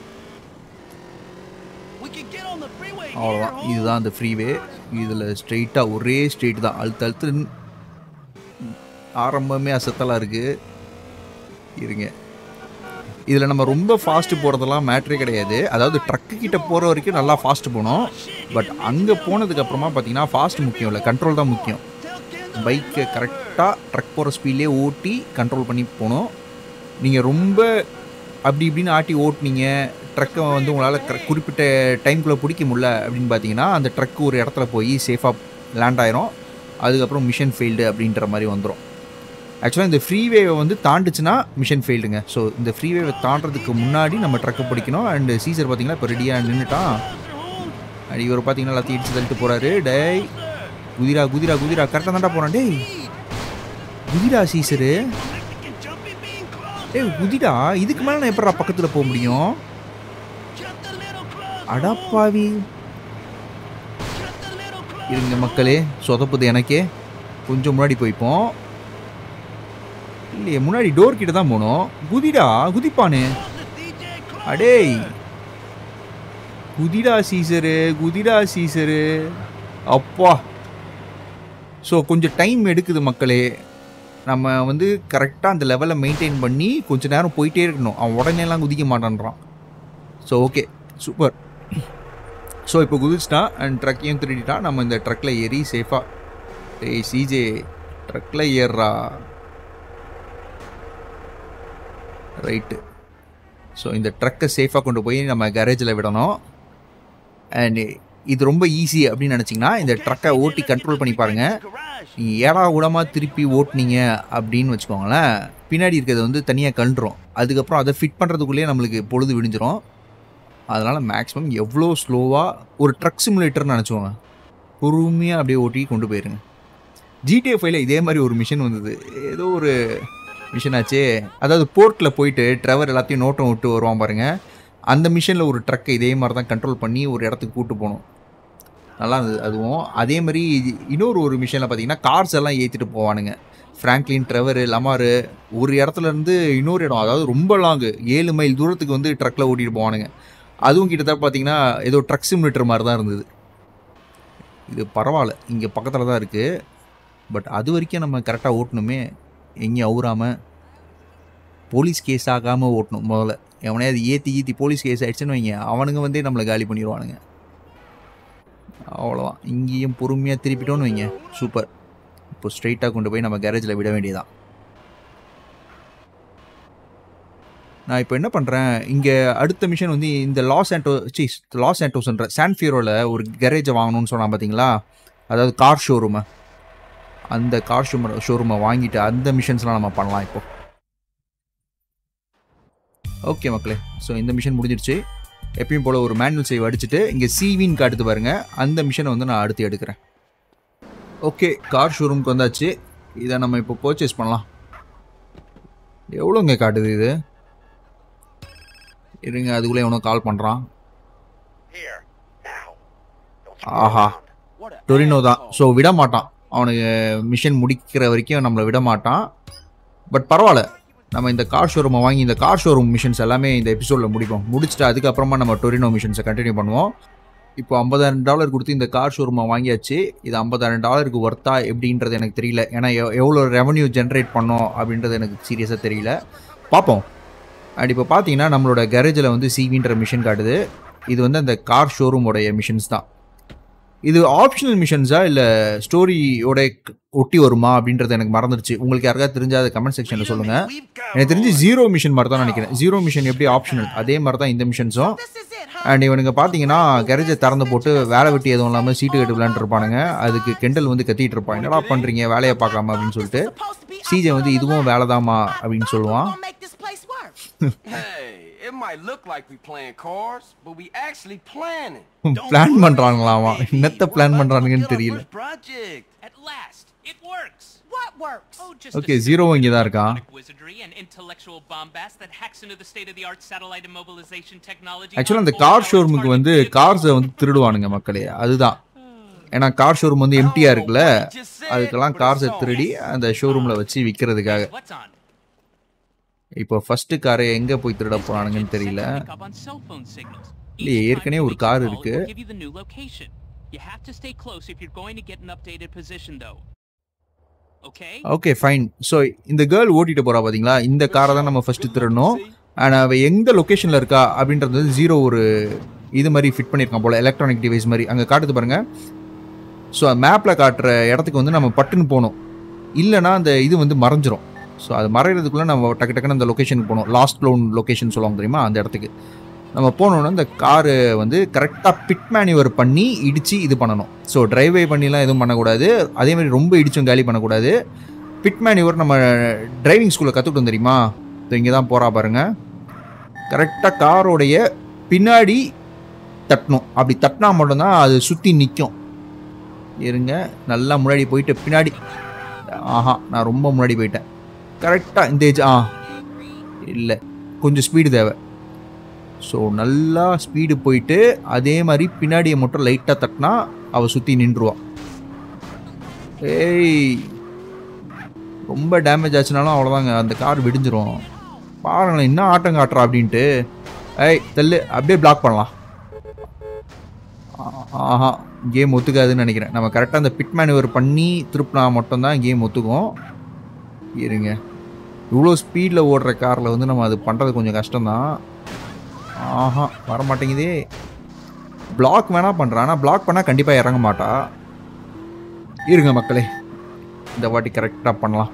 We can get on the freeway அவ்வளோதான் here, இதுதான் அந்த ஃப்ரீவே இதில் ஸ்ட்ரெயிட்டாக ஒரே ஸ்ட்ரெயிட் தான் அழுத்து அழுத்து நின்னு- ஆரம்பமே அசத்தலாக இருக்குது இருங்க இதில் நம்ம ரொம்ப ஃபாஸ்ட்டு போகிறதெல்லாம் மேட்ரே கிடையாது அதாவது ட்ரக்கு கிட்ட போகிற வரைக்கும் நல்லா ஃபாஸ்ட் போனோம் பட் அங்கே போனதுக்கு அப்புறமா பார்த்தீங்கன்னா ஃபாஸ்ட் முக்கியம் இல்லை கண்ட்ரோல் தான் முக்கியம் பைக்கை கரெக்டாக ட்ரக் போகிற ஸ்பீட்லேயே ஓட்டி கண்ட்ரோல் பண்ணி போகணும் நீங்கள் ரொம்ப அப்படி இப்படின்னு ஆட்டி ஓட்டுனீங்க ட்ரக்கை வந்து உங்களால் குறிப்பிட்ட டைம்குள்ளே பிடிக்க முடியல அப்படின்னு பார்த்தீங்கன்னா அந்த ட்ரக் ஒரு இடத்துல போய் சேஃபாக லேண்ட் ஆயிரும் அதுக்கப்புறம் மிஷன் ஃபெயில்டு அப்படின்ற மாதிரி வந்துடும் ஆக்சுவலாக இந்த ஃப்ரீவேவை வந்து தாண்டுச்சுன்னா மிஷன் ஃபெயில்டுங்க ஸோ இந்த ஃப்ரீவேவை தாண்டறதுக்கு முன்னாடி நம்ம ட்ரக்கை பிடிக்கணும் அண்ட் சீசர் பார்த்தீங்கன்னா இப்போ ரெடியாக நின்றுட்டான் அண்ட் இவர் பார்த்தீங்கன்னா எல்லாத்தையும் இடிச்சு தள்ளிட்டு போகிறாரு டேய் குதிரா குதிரா குதிரா கரெக்டாக தான்டா போகிறான் டேய் குதிரா சீசரு டேய் குதிரா இதுக்கு மேலே நான் எப்படா பக்கத்தில் போக முடியும் Just a little closer. அடப்பாவி Just a little closer. இருங்க மக்களே சொதப்புது எனக்கே கொஞ்சம் முன்னாடி போய்ப்போம் இல்லையே முன்னாடி டோர் கிட்ட தான் போனோம் குதிடா குதிப்பானு The DJ closer. அடேய் குதிடா சீசரு குதிடா சீசரு அப்பா ஸோ கொஞ்சம் டைம் எடுக்குது மக்களே நம்ம வந்து கரெக்டாக அந்த லெவலை மெயின்டைன் பண்ணி கொஞ்ச நேரம் போயிட்டே இருக்கணும் அவன் உடனேலாம் குதிக்க மாட்டான்றான் ஸோ ஓகே சூப்பர் ஸோ இப்போ குதிச்சிட்டான் அண்ட் ட்ரக்கையும் திருடிட்டான் நம்ம இந்த ட்ரக்கில் ஏறி சேஃபாக டேய் சிஜே ட்ரக்கில் ஏறுறா ரைட்டு ஸோ இந்த ட்ரக்கை சேஃபாக கொண்டு போய் நம்ம கேரேஜில் விடணும் அண்ட் இது ரொம்ப ஈஸி அப்படின்னு நினச்சிங்கன்னா இந்த ட்ரக்கை ஓட்டி கண்ட்ரோல் பண்ணி பாருங்கள் Garage. நீங்கள் ஏடா கூடமாக திருப்பி ஓட்டுனீங்க அப்படின்னு வச்சுக்கோங்களேன் பின்னாடி இருக்கிறது வந்து தனியாக கழுறோம் அதுக்கப்புறம் அதை ஃபிட் பண்ணுறதுக்குள்ளேயே நம்மளுக்கு பொழுது விடிஞ்சிரும் அதனால் மேக்ஸிமம் எவ்வளோ ஸ்லோவாக ஒரு ட்ரக் சிமுலேட்டர்னு நினச்சோங்க பொறுமையாக அப்படியே ஓட்டி கொண்டு போயிருங்க ஜிடிஎஃப் ஃபைவ்ல இதே மாதிரி ஒரு மிஷன் வந்தது ஏதோ ஒரு மிஷன் ஆச்சே அதாவது போர்ட்டில் போயிட்டு ட்ரெவர் எல்லாத்தையும் நோட்டம் விட்டு வருவான் பாருங்க அந்த மிஷனில் ஒரு ட்ரக்கை இதே மாதிரி தான் கண்ட்ரோல் பண்ணி ஒரு இடத்துக்கு கூட்டு போகணும் நல்லா இருந்தது அதுவும் அதே மாதிரி இன்னொரு ஒரு மிஷனில் பார்த்தீங்கன்னா கார்ஸ் எல்லாம் ஏற்றிட்டு போவானுங்க ஃப்ராங்க்லின் ட்ரெவரு லமாரு ஒரு இடத்துல இருந்து இன்னொரு இடம் அதாவது ரொம்ப லாங்கு ஏழு மைல் தூரத்துக்கு வந்து ட்ரக்கில் ஓட்டிட்டு போவானுங்க அதுவும் கிட்டத்தட்ட பார்த்தீங்கன்னா ஏதோ ட்ரக் சிமுலேட்டர் மாதிரி தான் இருந்தது இது பரவாயில்ல இங்கே பக்கத்தில் தான் இருக்குது பட் அது வரைக்கும் நம்ம கரெக்டாக ஓட்டணுமே எங்கேயும் அவுறாமல் போலீஸ் கேஸ் ஆகாமல் ஓட்டணும் முதல்ல எவனையாவது ஏற்றி ஈத்தி போலீஸ் கேஸ் ஆயிடுச்சுன்னு வைங்க அவனுங்க வந்து நம்மளை காலி பண்ணிடுவானுங்க அவ்வளோதான் இங்கேயும் பொறுமையாக திருப்பிட்டோன்னு வைங்க சூப்பர் இப்போ ஸ்ட்ரைட்டாக கொண்டு போய் நம்ம கேரேஜில் விட வேண்டியதான் நான் இப்போ என்ன பண்ணுறேன் இங்கே அடுத்த மிஷன் வந்து இந்த லாஸ் ஆண்டோ சீஸ் லாஸ் ஆண்டோஸ்ன்ற சான்ஃபியரோவில் ஒரு கேரேஜை வாங்கணும்னு சொன்னான் பார்த்தீங்களா அதாவது கார் ஷோரூமை அந்த கார் ஷோம் ஷோரூமை வாங்கிட்டு அந்த மிஷன்ஸ்லாம் நம்ம பண்ணலாம் இப்போ ஓகே மக்களே ஸோ இந்த மிஷன் முடிஞ்சிருச்சு எப்பயும் போல் ஒரு மேனுவல் சேவ் அடிச்சுட்டு இங்கே சிவின்னு காட்டுது பாருங்க அந்த மிஷனை வந்து நான் அடுத்து எடுக்கிறேன் ஓகே கார் ஷோரூம்க்கு வந்தாச்சு இதை நம்ம இப்போ பர்ச்சேஸ் பண்ணலாம் எவ்வளோங்க காட்டுது இது இருங்க அதுக்குள்ளே எவனோ கால் பண்ணுறான் Here, now. Don't you aha What a Toreno தான் asshole. ஸோ விட மாட்டான் அவனுக்கு மிஷன் முடிக்கிற வரைக்கும் நம்மளை விட மாட்டான் பட் பரவாயில்ல நம்ம இந்த கார் ஷோரூமை வாங்கி இந்த கார் ஷோரூம் மிஷன்ஸ் எல்லாமே இந்த எபிசோடில் முடிப்போம் முடிச்சுட்டு அதுக்கப்புறமா நம்ம டொரினோ மிஷன்ஸை கண்டினியூ பண்ணுவோம் இப்போ ஐம்பதாயிரம் டாலர் கொடுத்து இந்த கார் ஷோரூமை வாங்கியாச்சு இது ஐம்பதாயிரம் டாலருக்கு ஒர்த்தா எப்படின்றது எனக்கு தெரியல ஏன்னா எவ்- எவ்வளோ ரெவன்யூ ஜென்ரேட் பண்ணோம் அப்படின்றது எனக்கு சீரியஸாக தெரியல பார்ப்போம் அண்ட் இப்போ பார்த்தீங்கன்னா நம்மளோட கேரேஜில் வந்து சிவின்ற மிஷன் காட்டுது இது வந்து அந்த கார் ஷோரூமோடைய மிஷன்ஸ் தான் இது ஆப்ஷனல் மிஷன்ஸா இல்லை ஸ்டோரியோட ஒட்டி வருமா அப்படின்றது எனக்கு மறந்துடுச்சு உங்களுக்கு யாருக்காவது தெரிஞ்சா அதை கமெண்ட் செக்ஷனில் சொல்லுங்கள் We've got எனக்கு தெரிஞ்சு ஜீரோ மிஷன் மாதிரி தான் நினைக்கிறேன் ஜீரோ மிஷன் எப்படி ஆப்ஷனல் அதே மாதிரி தான் இந்த மிஷன்ஸும் This is it, huh? And இவனுங்க பார்த்தீங்கன்னா கேரேஜை திறந்து போட்டு வேலை வெட்டி எதுவும் இல்லாமல் சீட்டு கட்டு விளையாண்டுருப்பானுங்க அதுக்கு கெண்டல் வந்து கத்திட்டு இருப்பான் என்னடா பண்ணுறீங்க வேலையை பார்க்காம அப்படின்னு சொல்லிட்டு Supposed to be சிஜே வந்து இதுவும் வேலைதாம்மா அப்படின்னு சொல்லுவான் Gonna make this place work. Hey, it might look like we playing cards, but we actually planning. Plan பண்ணுறாங்களாமா என்னத்த பிளான் பண்ணுறானுங்கன்னு தெரியல First project. At last, it works. What works? Oh, just Okay, a Zero simple இங்க தான் bit of இருக்கான். electronic wizardry and intellectual bombast that hacks into the state-of-the-art satellite immobilization technology. ஆக்சுவலாக அந்த on car all ஷோரூமுக்கு target வந்து vehicles. கார்ஸை வந்து திருடுவானுங்க மக்களே அதுதான் ஏன்னா கார் ஷோரூம் வந்து எம்டியாக இருக்குல்ல just said, அதுக்கெல்லாம் but கார்ஸை it's on. திருடி அந்த ஷோரூமில் வச்சு விற்கிறதுக்காக What's on? இப்போ ஃபர்ஸ்ட் காரை எங்க போய் திருட போறானுங்கன்னு தெரியல இல்லையே, ஏற்கனவே ஒரு car இருக்கு. ஓகே ஃபைன் ஸோ இந்த கேர்ள் ஓட்டிட்டு போறா பாத்தீங்களா இந்த காரை தான் நம்ம ஃபர்ஸ்ட் திருடணும் அண்ட் அவ எந்த லொகேஷன்ல இருக்கா அப்படின்றது வந்து ஜீரோ ஒரு இது மாதிரி ஃபிட் பண்ணியிருக்கான் போல எலக்ட்ரானிக் டிவைஸ் மாதிரி அங்கே காட்டுது பாருங்க ஸோ மேப்பில் காட்டுற இடத்துக்கு வந்து நம்ம பட்டுன்னு போகணும் இல்லைன்னா அந்த இது வந்து மறைஞ்சிரும் ஸோ அது மறைகிறதுக்குள்ளே நம்ம டக்கு டக்குன்னு அந்த லொக்கேஷனுக்கு போகணும் லாஸ்ட் லோன் லொக்கேஷன் சொல்லுவாங்க தெரியுமா அந்த இடத்துக்கு நம்ம போனோன்னா இந்த காரு வந்து கரெக்டாக பிட் மேனுவர் பண்ணி இடித்து இது பண்ணணும் ஸோ டிரைவே பண்ணிலாம் எதுவும் பண்ணக்கூடாது அதே மாதிரி ரொம்ப இடிச்சும் காலி பண்ணக்கூடாது பிட் மேனுவர் நம்ம டிரைவிங் ஸ்கூலில் கற்றுக்கிட்டோம் தெரியுமா ஸோ இங்கே தான் போகிறா பாருங்க கரெக்டாக காரோடைய பின்னாடி தட்டணும் அப்படி தட்டினா மட்டும்தான் அது சுற்றி நிற்கும் இருங்க நல்லா முன்னாடி போயிட்டு பின்னாடி ஆஹா நான் ரொம்ப முன்னாடி போயிட்டேன் கரெக்டாக இந்த ஏஜ் ஆ இல்லை கொஞ்சம் ஸ்பீடு தேவை ஸோ நல்லா ஸ்பீடு போயிட்டு அதே மாதிரி பின்னாடியை மட்டும் லைட்டாக தட்டினா அவள் சுற்றி நின்றுவா ஏய் ரொம்ப டேமேஜ் ஆச்சுனாலும் அவ்வளோதாங்க அந்த கார் வெடிஞ்சிரும் பாருங்களேன் என்ன ஆட்டம் காட்டுறா அப்படின்ட்டு ஏய் தெல்லு அப்படியே பிளாக் பண்ணலாம் ஆ- ஆஹா கேம் ஒத்துக்காதுன்னு நினைக்கிறேன் நம்ம கரெக்டாக அந்த பிட் மேனுவர் பண்ணி திருப்பினா மட்டும்தான் கேம் ஒத்துக்கும் இருங்க இவ்வளோ ஸ்பீடில் ஓடுற காரில் வந்து நம்ம அது பண்ணுறது கொஞ்சம் கஷ்டம்தான் ஆஹா வர மாட்டேங்குதே பிளாக் வேணா பண்ணுறேன் ஆனால் பிளாக் பண்ணால் கண்டிப்பாக இறங்க மாட்டா இருங்க மக்களே இந்த வாட்டி கரெக்டாக பண்ணலாம்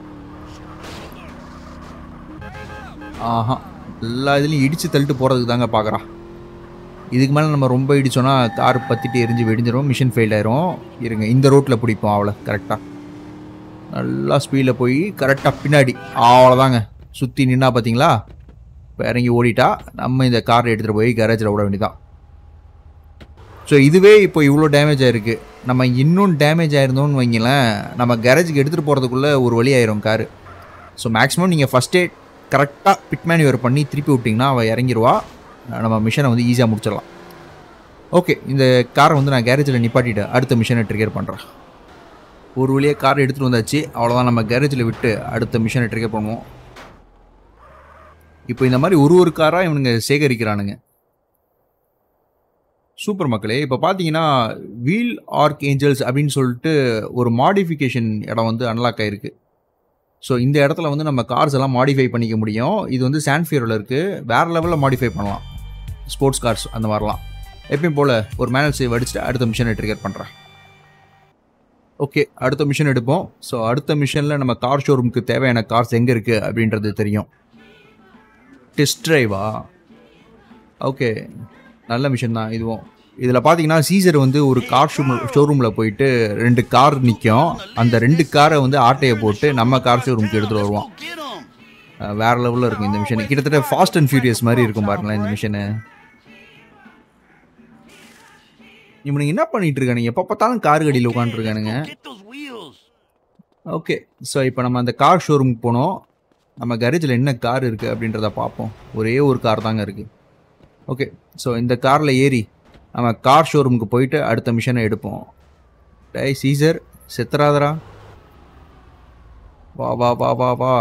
ஆஹா எல்லா இதுலேயும் இடித்து தள்ளிட்டு போகிறதுக்கு தாங்க பார்க்குறான் இதுக்கு மேலே நம்ம ரொம்ப இடிச்சோன்னா கார் பற்றிட்டு எரிஞ்சு வெடிஞ்சிரும் மிஷின் ஃபெயில் ஆயிரும் இருங்க இந்த ரோட்டில் பிடிப்போம் அவளை கரெக்டாக நல்லா ஸ்பீடில் போய் கரெக்டாக பின்னாடி அவ்வளோதாங்க சுற்றி நின்னா பார்த்தீங்களா இப்போ இறங்கி ஓடிட்டா நம்ம இந்த காரை எடுத்துகிட்டு போய் கேரேஜில் விட வேண்டியதான் ஸோ இதுவே இப்போ இவ்வளோ டேமேஜ் ஆயிருக்கு நம்ம இன்னும் டேமேஜ் ஆயிருந்தோம்னு வைங்களேன் நம்ம கேரேஜுக்கு எடுத்துகிட்டு போகிறதுக்குள்ளே ஒரு வழி ஆயிரும் காரு ஸோ மேக்ஸிமம் நீங்கள் ஃபஸ்ட்டே கரெக்டாக பிட் மேனுவர் பண்ணி திருப்பி விட்டிங்கன்னா அவள் இறங்கிருவா நம்ம மிஷனை வந்து ஈஸியாக முடிச்சிடலாம் ஓகே இந்த காரை வந்து நான் கேரேஜில் நிப்பாட்டிட்டு அடுத்த மிஷனை ட்ரிகர் பண்ணுறேன் ஒரு வழியாக கார் எடுத்துகிட்டு வந்தாச்சு அவ்வளோதான் நம்ம கேரேஜில் விட்டு அடுத்த மிஷனை ட்ரிகர் பண்ணுவோம் இப்போ இந்த மாதிரி ஒரு ஒரு காராக இவனுங்க சேகரிக்கிறானுங்க சூப்பர் மக்களே இப்போ பார்த்தீங்கன்னா வீல் ஆர்க் ஏஞ்சல்ஸ் அப்படின்னு சொல்லிட்டு ஒரு மாடிஃபிகேஷன் இடம் வந்து அன்லாக் ஆயிருக்கு ஸோ இந்த இடத்துல வந்து நம்ம கார்ஸ் எல்லாம் மாடிஃபை பண்ணிக்க முடியும் இது வந்து சான்ஃபியரில் இருக்குது வேறு லெவலில் மாடிஃபை பண்ணலாம் ஸ்போர்ட்ஸ் கார்ஸ் அந்த மாதிரிலாம் எப்பயும் போல் ஒரு மேனல் சேவ் அடிச்சுட்டு அடுத்த மிஷனை ட்ரிகர் பண்ணுறேன் ஓகே அடுத்த மிஷன் எடுப்போம் ஸோ அடுத்த மிஷனில் நம்ம கார் ஷோரூமுக்கு தேவையான கார்ஸ் எங்கே இருக்குது அப்படின்றது தெரியும் டெஸ்ட் ட்ரைவா ஓகே நல்ல மிஷன் தான் இதுவும் இதில் பார்த்தீங்கன்னா சீசர் வந்து ஒரு கார் ஷோ ஷோரூமில் போயிட்டு ரெண்டு கார் நிற்கும் அந்த ரெண்டு காரை வந்து ஆட்டையை போட்டு நம்ம கார் ஷோரூமுக்கு எடுத்துகிட்டு வருவோம் அஹ் வேற லெவலில் இருக்கும் இந்த மிஷன் கிட்டத்தட்ட ஃபாஸ்ட் அண்ட் ஃபியூரியஸ் மாதிரி இருக்கும் பாருங்களேன் இந்த மிஷனு இவனுங்க என்ன பண்ணிட்டு இருக்கானுங்க எப்போ பார்த்தாலும் கார் கடியில் உட்காந்துருக்கானுங்க Get those wheels. Okay so இப்போ நம்ம அந்த கார் ஷோரூமுக்கு போனோம் நம்ம கேரேஜில் என்ன கார் இருக்குது அப்படின்றத பார்ப்போம் ஒரே ஒரு கார் தாங்க இருக்குது ஓகே ஸோ இந்த காரில் ஏறி நம்ம கார் ஷோரூமுக்கு போயிட்டு அடுத்த மிஷனை எடுப்போம் டை சீசர் செத்துறாதரா வா வா வா வா வா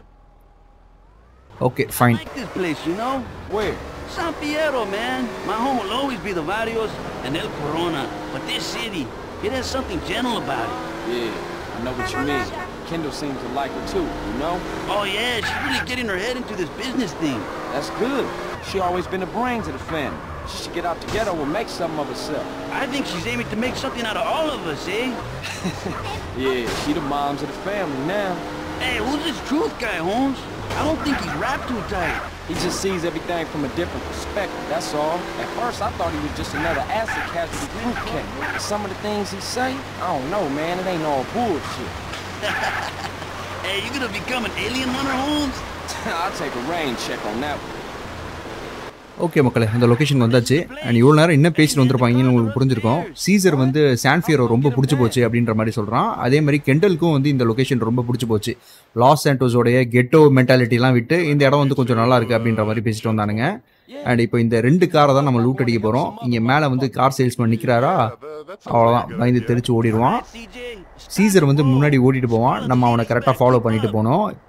okay fine like this place, you know? Where? San Fierro, man. My home will always be the Barrios and El Corona. But this city, it has something gentle about it. Yeah, I know what you mean. Kendall seems to like it too, you know? Oh yeah, she's really getting her head into this business thing. That's good. She always been the brains of the family. She should get out together and make something of herself. I think she's aiming to make something out of all of us, eh? Yeah, she the moms of the family now. Hey, who's this truth guy, Holmes? I don't think he's wrapped too tight. He just sees everything from a different perspective, that's all. At first, I thought he was just another acid casualty group cat. But Some of the things he say, I don't know, man. It ain't all bullshit. Hey, you gonna become an alien hunter, Holmes? I'll take a rain check on that one. Okay மக்களே அந்த location வந்தாச்சு and இவ்வளோ நேரம் என்ன பேசிட்டு வந்திருப்பாங்கன்னு உங்களுக்கு புரிஞ்சிருக்கும் Caesar வந்து சான்ஃபியரோ ரொம்ப பிடிச்சி போச்சு அப்படின்ற மாதிரி சொல்கிறான் அதே மாதிரி கெண்டலுக்கும் வந்து இந்த லொக்கேஷன் ரொம்ப பிடிச்சி போச்சு லாஸ் சாண்டோஸோடைய கெட்டோ மென்டாலிட்டிலாம் விட்டு இந்த இடம் வந்து கொஞ்சம் நல்லா இருக்குது அப்படின்ற மாதிரி பேசிட்டு வந்தானுங்க அண்ட் இப்போ இந்த ரெண்டு காரை தான் நம்ம லூட் அடிக்க போகிறோம் இங்கே மேலே வந்து கார் சேல்ஸ்மேன் நிற்கிறாரா அவ்வளோதான் பயந்து தெரிச்சு ஓடிடுவான் CJ, சீசர் வந்து முன்னாடி ஓடிட்டு போவான் நம்ம அவனை கரெக்டாக ஃபாலோ பண்ணிட்டு போனோம்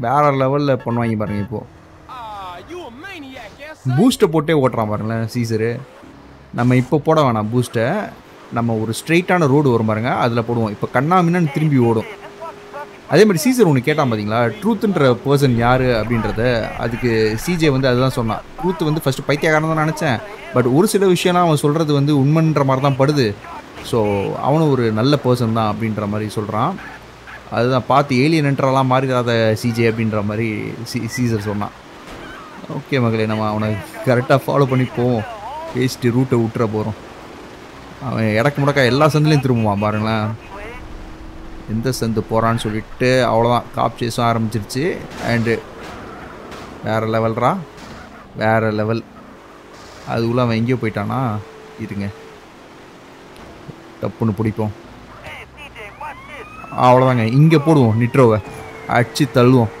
வேற லெவலில் பண்ணுவாங்க பாருங்க இப்போ Ah, you a maniac, yes? பூஸ்ட்டை போட்டே ஓட்டுறான் பாருங்களேன் சீசரு நம்ம இப்போ போட வேணாம் பூஸ்ட்டை நம்ம ஒரு ஸ்ட்ரெயிட்டான ரோடு வரும் பாருங்க அதில் போடுவோம் இப்போ கண்ணாமின்னு திரும்பி ஓடும் அதே மாதிரி சீசர் ஒன்று கேட்டான் பார்த்தீங்களா ட்ரூத்துன்ற பர்சன் யார் அப்படின்றத அதுக்கு சிஜே வந்து அதுதான் சொன்னான் ட்ரூத் வந்து ஃபஸ்ட்டு பைத்தியக்காரன் தான் நினச்சேன் பட் ஒரு சில விஷயம்லாம் அவன் சொல்கிறது வந்து உண்மைன்ற மாதிரி தான் படுது ஸோ அவனும் ஒரு நல்ல பர்சன் தான் அப்படின்ற மாதிரி சொல்கிறான் அதுதான் பார்த்து ஏலியன் என்ட்ரெல்லாம் மாறிடாத சிஜே அப்படின்ற மாதிரி சி சீசர் சொன்னான் ஓகே மகளே நம்ம அவனை கரெக்டாக ஃபாலோ பண்ணி போவோம் பேசிட்டு ரூட்டை விட்டுற போகிறோம் அவன் இடக்கு முடக்கா எல்லா சந்துலையும் திரும்புவான் பாருங்களேன் எந்த சந்து போகிறான்னு சொல்லிட்டு அவ்வளோதான் காப் சேஸும் ஆரம்பிச்சிருச்சு அண்டு வேறு லெவல்ரா வேறு லெவல் அதுக்குள்ளே அவன் எங்கேயோ போயிட்டானா இருங்க தப்புன்னு பிடிப்போம் அவ்வளோதாங்க இங்கே போடுவோம் நிட்ரோவை அடிச்சு தள்ளுவோம்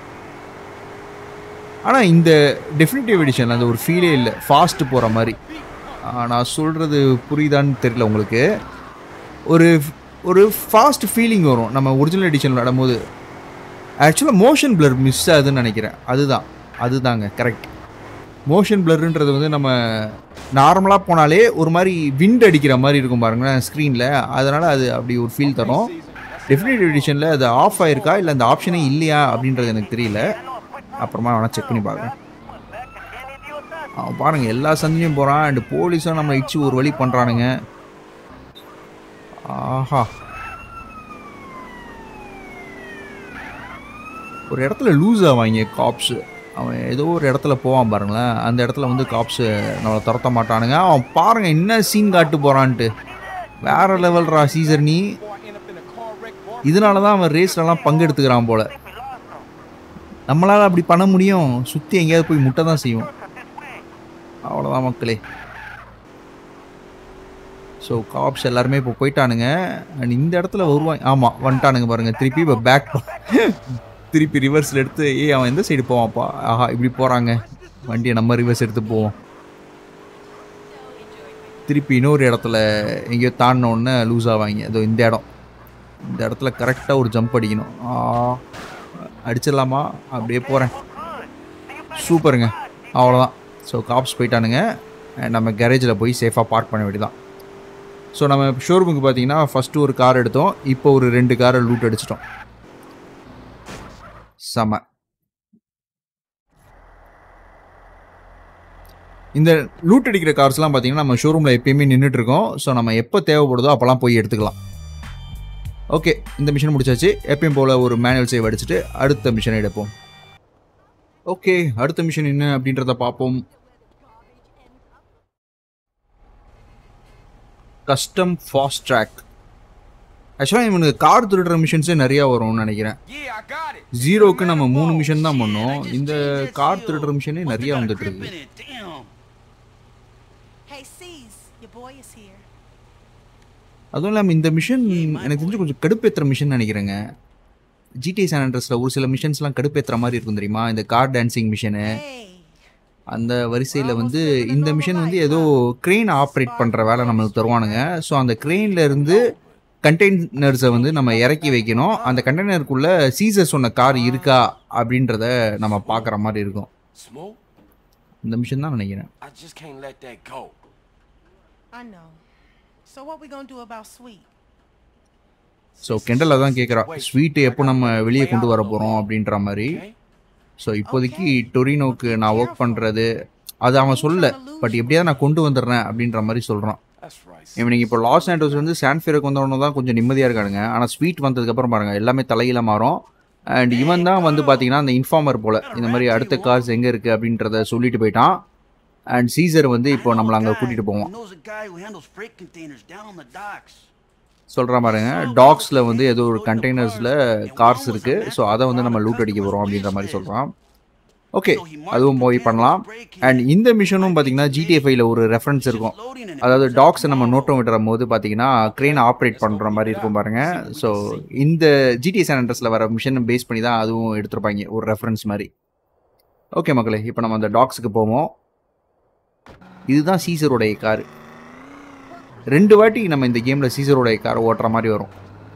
ஆனால் இந்த டெஃபினிட்டிவ் எடிஷனில் அந்த ஒரு ஃபீலே இல்லை ஃபாஸ்ட்டு போகிற மாதிரி ஆ, நான் சொல்கிறது புரியுதான்னு தெரியல உங்களுக்கு ஒரு ஒரு ஃபாஸ்ட் ஃபீலிங் வரும் நம்ம ஒரிஜினல் எடிஷன் விளையாடும்போது ஆக்சுவலாக மோஷன் blur மிஸ் ஆகுதுன்னு நினைக்கிறேன் அதுதான் அதுதாங்க கரெக்ட் மோஷன் பிளர்ன்றது வந்து நம்ம நார்மலாக போனாலே ஒரு மாதிரி விண்ட் அடிக்கிற மாதிரி இருக்கும் பாருங்களேன் ஸ்க்ரீனில் அதனால் அது அப்படி ஒரு ஃபீல் தரும் டெஃபினட் எடிஷனில் அது ஆஃப் ஆயிருக்கா இல்லை அந்த ஆப்ஷனே இல்லையா அப்படின்றது எனக்கு தெரியல அப்புறமா வேணால் செக் பண்ணி பார்க்குறேன் அவன் பாருங்க எல்லா சந்தையும் போகிறான் அண்ட் போலீஸும் நம்ம இச்சு ஒரு வழி பண்ணுறானுங்க ஆஹா ஒரு இடத்துல லூஸ் ஆவாங்க காப்ஸு அவன் ஏதோ ஒரு இடத்துல போவான் பாருங்களேன் அந்த இடத்துல வந்து காப்ஸு நம்மளை துரத்த மாட்டானுங்க அவன் பாருங்க என்ன சீன் காட்டு போகிறான்ட்டு வேற லெவல்ரா சீசர் நீ Boy, end up in a car wreck, boy. இதனால தான் அவன் ரேஸ்லலாம் பங்கெடுத்துக்கிறான் போல நம்மளால் அப்படி பண்ண முடியும் சுற்றி எங்கேயாவது போய் முட்டை தான் செய்வோம் அவ்வளோதான் மக்களே ஸோ காப்ஸ் எல்லாருமே இப்போ போயிட்டானுங்க அண்ட் இந்த இடத்துல வருவாங்க ஆமாம் வந்துட்டானுங்க பாருங்க திருப்பி இப்போ பேக் திருப்பி ரிவர்ஸில் எடுத்து ஏய் அவன் எந்த சைடு போவான்ப்பா ஆஹா இப்படி போகிறாங்க வண்டியை நம்ம ரிவர்ஸ் எடுத்து போவோம் திருப்பி இன்னொரு இடத்துல எங்கேயோ தாண்டின உடனே லூஸ் ஆவாங்க அதோ இந்த இடம் இந்த இடத்துல கரெக்டாக ஒரு ஜம்ப் அடிக்கணும் ஆ, அடிச்சிடலாமா அப்படியே போகிறேன் சூப்பருங்க அவ்வளோதான் ஸோ காப்ஸ் போயிட்டானுங்க and நம்ம கேரேஜில் போய் சேஃபாக பார்க் பண்ண வேண்டியதான் ஸோ நம்ம ஷோரூமுக்கு பார்த்தீங்கன்னா ஃபஸ்ட்டு ஒரு கார் எடுத்தோம் இப்போ ஒரு ரெண்டு காரை லூட் அடிச்சிட்டோம் செம இந்த லூட் அடிக்கிற கார்ஸ்லாம் பார்த்தீங்கன்னா நம்ம ஷோரூமில் எப்பயுமே நின்றுட்டு இருக்கோம் ஸோ நம்ம எப்போ தேவைப்படுதோ அப்போல்லாம் போய் எடுத்துக்கலாம் ஓகே இந்த மிஷன் முடிச்சாச்சு எப்பயும் போல் ஒரு மேனுவல் சேவ் அடிச்சுட்டு அடுத்த மிஷனை எடுப்போம் ஓகே அடுத்த மிஷன் என்ன அப்படின்றத பார்ப்போம் கஸ்டம் ஃபாஸ்ட் ட்ராக் ஆக்சுவலாக இவனுக்கு கார் திருடுற மிஷன்ஸே நிறையா வரும்னு நினைக்கிறேன் Yeah, I got it. ஜீரோக்கு நம்ம மூணு மிஷன் தான் பண்ணோம் இந்த கார் திருடுற மிஷனே நிறைய வந்துட்டு இருக்கு Damn. Hey, C's, your boy is here. அதுவும் இல்லாமல் இந்த மிஷன் எனக்கு தெரிஞ்சு கொஞ்சம் கடுப்பேற்றுற மிஷன் நினைக்கிறேங்க ஜிடி சானண்ட்ரஸில் ஒரு சில மிஷன்ஸ்லாம் கடுப்பேற்றுற மாதிரி இருக்கும் தெரியுமா இந்த கார் டான்சிங் மிஷனு Hey, அந்த வரிசையில் வந்து இந்த மிஷன் வந்து ஏதோ க்ரெயின் ஆப்ரேட் பண்ணுற வேலை நம்மளுக்கு தருவானுங்க ஸோ அந்த க்ரெயினில் இருந்து கண்டெய்னர்ஸை வந்து நம்ம இறக்கி வைக்கணும் அந்த கண்டெய்னருக்குள்ளே சீசர் சொன்ன கார் இருக்கா அப்படின்றத நம்ம பார்க்குற மாதிரி இருக்கும் Smoke? இந்த மிஷன் தான் நினைக்கிறேன் I just can't let that go. I know. So what we gonna do about Sweet? So கெண்டலை தான் கேட்குறா ஸ்வீட்டு எப்போ நம்ம வெளியே கொண்டு வர போகிறோம் அப்படின்ற மாதிரி Okay? ஸோ இப்போதைக்கு டொரினோக்கு நான் ஒர்க் பண்ணுறது அது அவன் சொல்ல பட் எப்படியாவது நான் கொண்டு வந்துடுறேன் அப்படின்ற மாதிரி சொல்கிறான் That's right. இவனுக்கு இப்போ லாஸ் ஆண்டோஸ் வந்து சான்ஃபியருக்கு வந்தவன தான் கொஞ்சம் நிம்மதியாக இருக்கானுங்க ஆனால் ஸ்வீட் வந்ததுக்கப்புறம் பாருங்கள் எல்லாமே தலையில மாறும் அண்ட் இவன் தான் வந்து பார்த்தீங்கன்னா அந்த இன்ஃபார்மர் போல் இந்த மாதிரி அடுத்த கார்ஸ் எங்கே இருக்குது அப்படின்றத சொல்லிட்டு போயிட்டான் அண்ட் சீசர் வந்து இப்போ நம்மளை அங்கே கூட்டிகிட்டு போவோம் He knows a guy who handles freight containers down on the docks. சொல்கிற பாருங்க டாக்ஸில் வந்து ஏதோ ஒரு கண்டெய்னர்ஸில் கார்ஸ் இருக்குது ஸோ அதை வந்து நம்ம லூட் அடிக்க போகிறோம் அப்படின்ற மாதிரி சொல்கிறான் ஓகே அதுவும் போய் பண்ணலாம் அண்ட் இந்த மிஷனும் பார்த்தீங்கன்னா ஜிடிஎஃப்ஐயில் ஒரு ரெஃபரன்ஸ் இருக்கும் அதாவது டாக்ஸை நம்ம நோட்டம் விடுற போது பார்த்தீங்கன்னா க்ரெயின் ஆப்ரேட் பண்ணுற மாதிரி இருக்கும் பாருங்க ஸோ இந்த ஜிடிஎஸ் சானண்டஸில் வர மிஷனை பேஸ் பண்ணி தான் அதுவும் எடுத்திருப்பாங்க ஒரு ரெஃபரன்ஸ் மாதிரி ஓகே மக்களே இப்போ நம்ம அந்த டாக்ஸுக்கு போவோம் இதுதான் சீசருடைய கார் ரெண்டு வாட்டி நம்ம இந்த கேமில் சீசருடைய கார் ஓட்டுற மாதிரி வரும்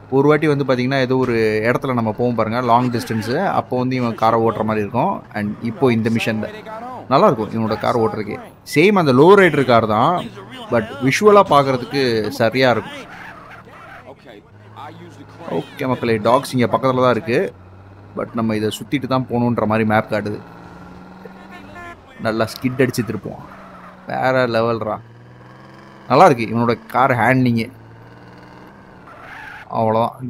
ஒரு வாட்டி வந்து பார்த்தீங்கன்னா ஏதோ ஒரு இடத்துல நம்ம போவோம் பாருங்க லாங் டிஸ்டன்ஸு அப்போ வந்து இவன் காரை ஓட்டுற மாதிரி இருக்கும் அண்ட் இப்போ இந்த மிஷனில் நல்லா இருக்கும் இவனோட கார் ஓட்டுறதுக்கு சேம் அந்த லோ ரைடர் கார் தான் பட் விஷுவலாக பார்க்கறதுக்கு சரியாக இருக்கும் Okay, I use the crane. Okay மக்களே டாக்ஸ் இங்கே பக்கத்தில் தான் இருக்குது பட் நம்ம இதை சுற்றிட்டு தான் போகணுன்ற மாதிரி மேப் காட்டுது நல்லா ஸ்கிட் அடிச்சு திருப்போம் வேற லெவல்ரா நல்லா இருக்கு இவனோட கார் ஹேண்ட்லிங்கு அவ்வளோதான்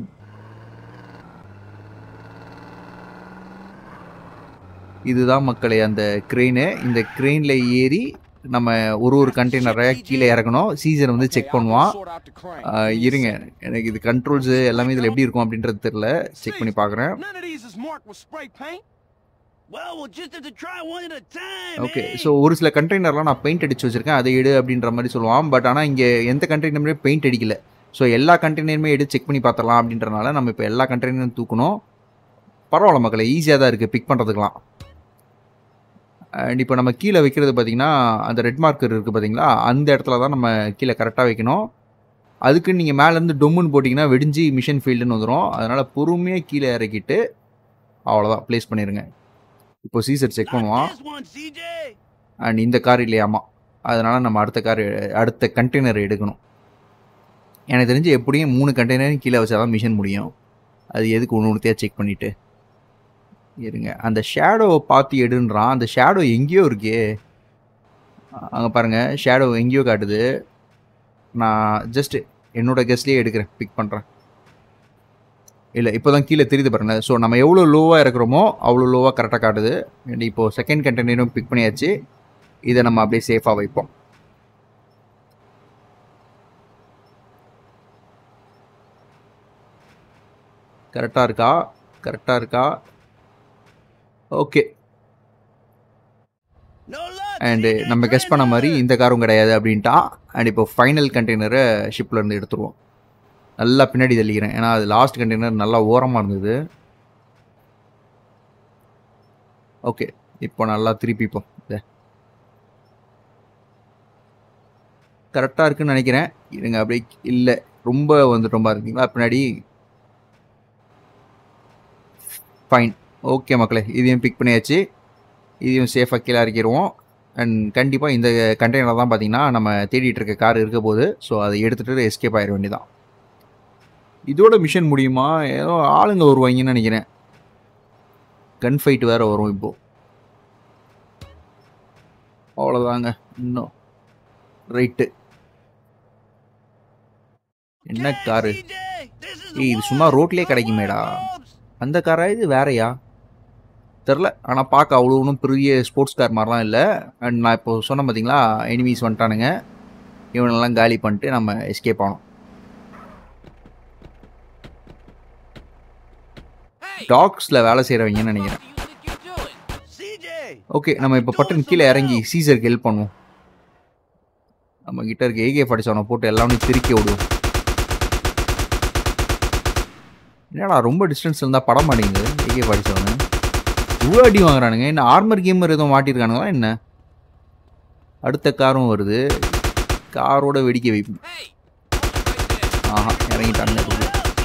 இதுதான் மக்களே அந்த க்ரெயின் இந்த க்ரெயினில் ஏறி நம்ம ஒரு ஒரு கண்டெய்னரை கீழே இறக்கணும் சீசன் வந்து செக் பண்ணுவான் Sort out the crane. ஆஹ் இருங்க எனக்கு இது கண்ட்ரோல்ஸு எல்லாமே இதில் எப்படி இருக்கும் அப்படின்றது தெரில செக் பண்ணி பார்க்குறேன் None of these is marked with spray paint. Well, we'll just have to try one at a time. Okay eh? So ஒரு சில கண்டெய்னர்லாம் நான் பெயிண்ட் அடிச்சு வச்சிருக்கேன் அதை எடு அப்படின்ற மாதிரி சொல்லுவான் பட் ஆனால் இங்கே எந்த கண்டெய்னருமே பெயிண்ட் அடிக்கல ஸோ எல்லா கண்டெய்னருமே எடுத்து செக் பண்ணி பார்த்துடலாம் அப்படின்றனால நம்ம இப்போ எல்லா கண்டெய்னரும் தூக்கணும் பரவாயில்ல மக்களே ஈஸியாக தான் இருக்குது பிக் பண்ணுறதுக்கெலாம் அண்ட் இப்போ நம்ம கீழே வைக்கிறது பார்த்தீங்கன்னா அந்த ரெட் மார்க்கர் இருக்குது பார்த்தீங்களா அந்த இடத்துல தான் நம்ம கீழே கரெக்டாக வைக்கணும் அதுக்கு நீங்கள் மேலேருந்து டொம்முன்னு போட்டிங்கன்னா வெடிஞ்சு மிஷின் ஃபீல்டுன்னு வந்துடும் அதனால் பொறுமையாக கீழே இறக்கிட்டு அவ்வளோதான் ப்ளேஸ் பண்ணிடுங்க இப்போ சீசர் செக் Not பண்ணுவான் this one, CJ. அண்ட் இந்த கார் இல்லையாமா அதனால் நம்ம அடுத்த கார் அடுத்த கண்டெய்னர் எடுக்கணும் எனக்கு தெரிஞ்சு எப்படியும் மூணு கண்டெய்னர் கீழே வச்சா தான் மிஷின் முடியும் அது எதுக்கு ஒன்று ஒன்றுத்தையாக செக் பண்ணிவிட்டு இருங்க அந்த ஷேடோவை பார்த்து எடுன்றான் அந்த ஷேடோ எங்கேயோ இருக்கே அங்கே பாருங்கள் ஷேடோ எங்கேயோ காட்டுது நான் ஜஸ்ட் என்னோட கெஸ்ட்லேயே எடுக்கிறேன் பிக் பண்ணுறேன் இல்லை இப்போ தான் கீழே தெரியுது பாருங்க ஸோ நம்ம எவ்வளோ லோவாக இருக்கிறோமோ அவ்வளோ லோவாக கரெக்டாக காட்டுது And இப்போ செகண்ட் கண்டெய்னரும் பிக் பண்ணியாச்சு இதை நம்ம அப்படியே சேஃபாக வைப்போம் கரெக்டாக இருக்கா கரெக்டாக இருக்கா okay No luck. And CJ. நம்ம கெஸ் பண்ண மாதிரி இந்த காரும் கிடையாது அப்படின்ட்டா அண்ட் இப்போ ஃபைனல் கண்டெய்னரை ஷிப்பில் இருந்து எடுத்துருவோம் நல்லா பின்னாடி தள்ளிக்கிறேன் ஏன்னா அது லாஸ்ட் கண்டெய்னர் நல்லா ஓரமாக இருந்தது ஓகே இப்போ நல்லா திருப்பிப்போம் இதை கரெக்டாக இருக்குன்னு நினைக்கிறேன் இருங்க அப்படியே இல்லை ரொம்ப வந்துட்டோம்பா இருக்கீங்களா பின்னாடி ஃபைன் ஓகே மக்களே இதையும் பிக் பண்ணியாச்சு இதையும் சேஃபாக கீழே இறக்கிடுவோம் அண்ட் கண்டிப்பாக இந்த கண்டெய்னர் தான் பார்த்தீங்கன்னா நம்ம தேடிட்டு இருக்க கார் இருக்க போது ஸோ அதை எடுத்துகிட்டு எஸ்கேப் ஆயிட வேண்டியதான் இதோட மிஷன் முடியுமா ஏதோ ஆளுங்க வருவாங்கன்னு நினைக்கிறேன் கன் ஃபைட் வேறு வரும் இப்போ அவ்வளோதாங்க இன்னும் ரைட்டு என்ன காரு CJ, this is ஏய், இது the சும்மா one. ரோட்லயே கிடைக்குமேடா. Bobs. அந்த காரா இது வேறயா தெரில ஆனால் பார்க்க அவ்வளோ ஒன்றும் பெரிய ஸ்போர்ட்ஸ் கார் மாதிரிலாம் இல்லை அண்ட் நான் இப்போ சொன்னேன் பார்த்தீங்களா எனிமீஸ் வந்துட்டானுங்க இவனெல்லாம் காலி பண்ணிட்டு நம்ம எஸ்கேப் ஆனோம் டாக்ஸில் வேலை செய்கிறவங்கன்னு நினைக்கிறேன் CJ. ஓகே நம்ம இப்போ பட்டன் கீழே இறங்கி சீசருக்கு ஹெல்ப் பண்ணுவோம் நம்ம கிட்ட இருக்க ஏகே ஃபார்ட்டி செவனை போட்டு எல்லாமே திருக்கி விடுவோம் என்னடா ரொம்ப டிஸ்டன்ஸ் இருந்தால் படம் மாட்டேங்குது ஏகே ஃபார்ட்டி செவனு இவ்வளோ அடி வாங்குறானுங்க என்ன ஆர்மர் கேமர் எதுவும் மாட்டியிருக்கானுங்களா என்ன அடுத்த காரும் வருது காரோட வெடிக்க வைப்போம் ஆஹா இறங்கிட்டாங்க அதுக்குள்ள.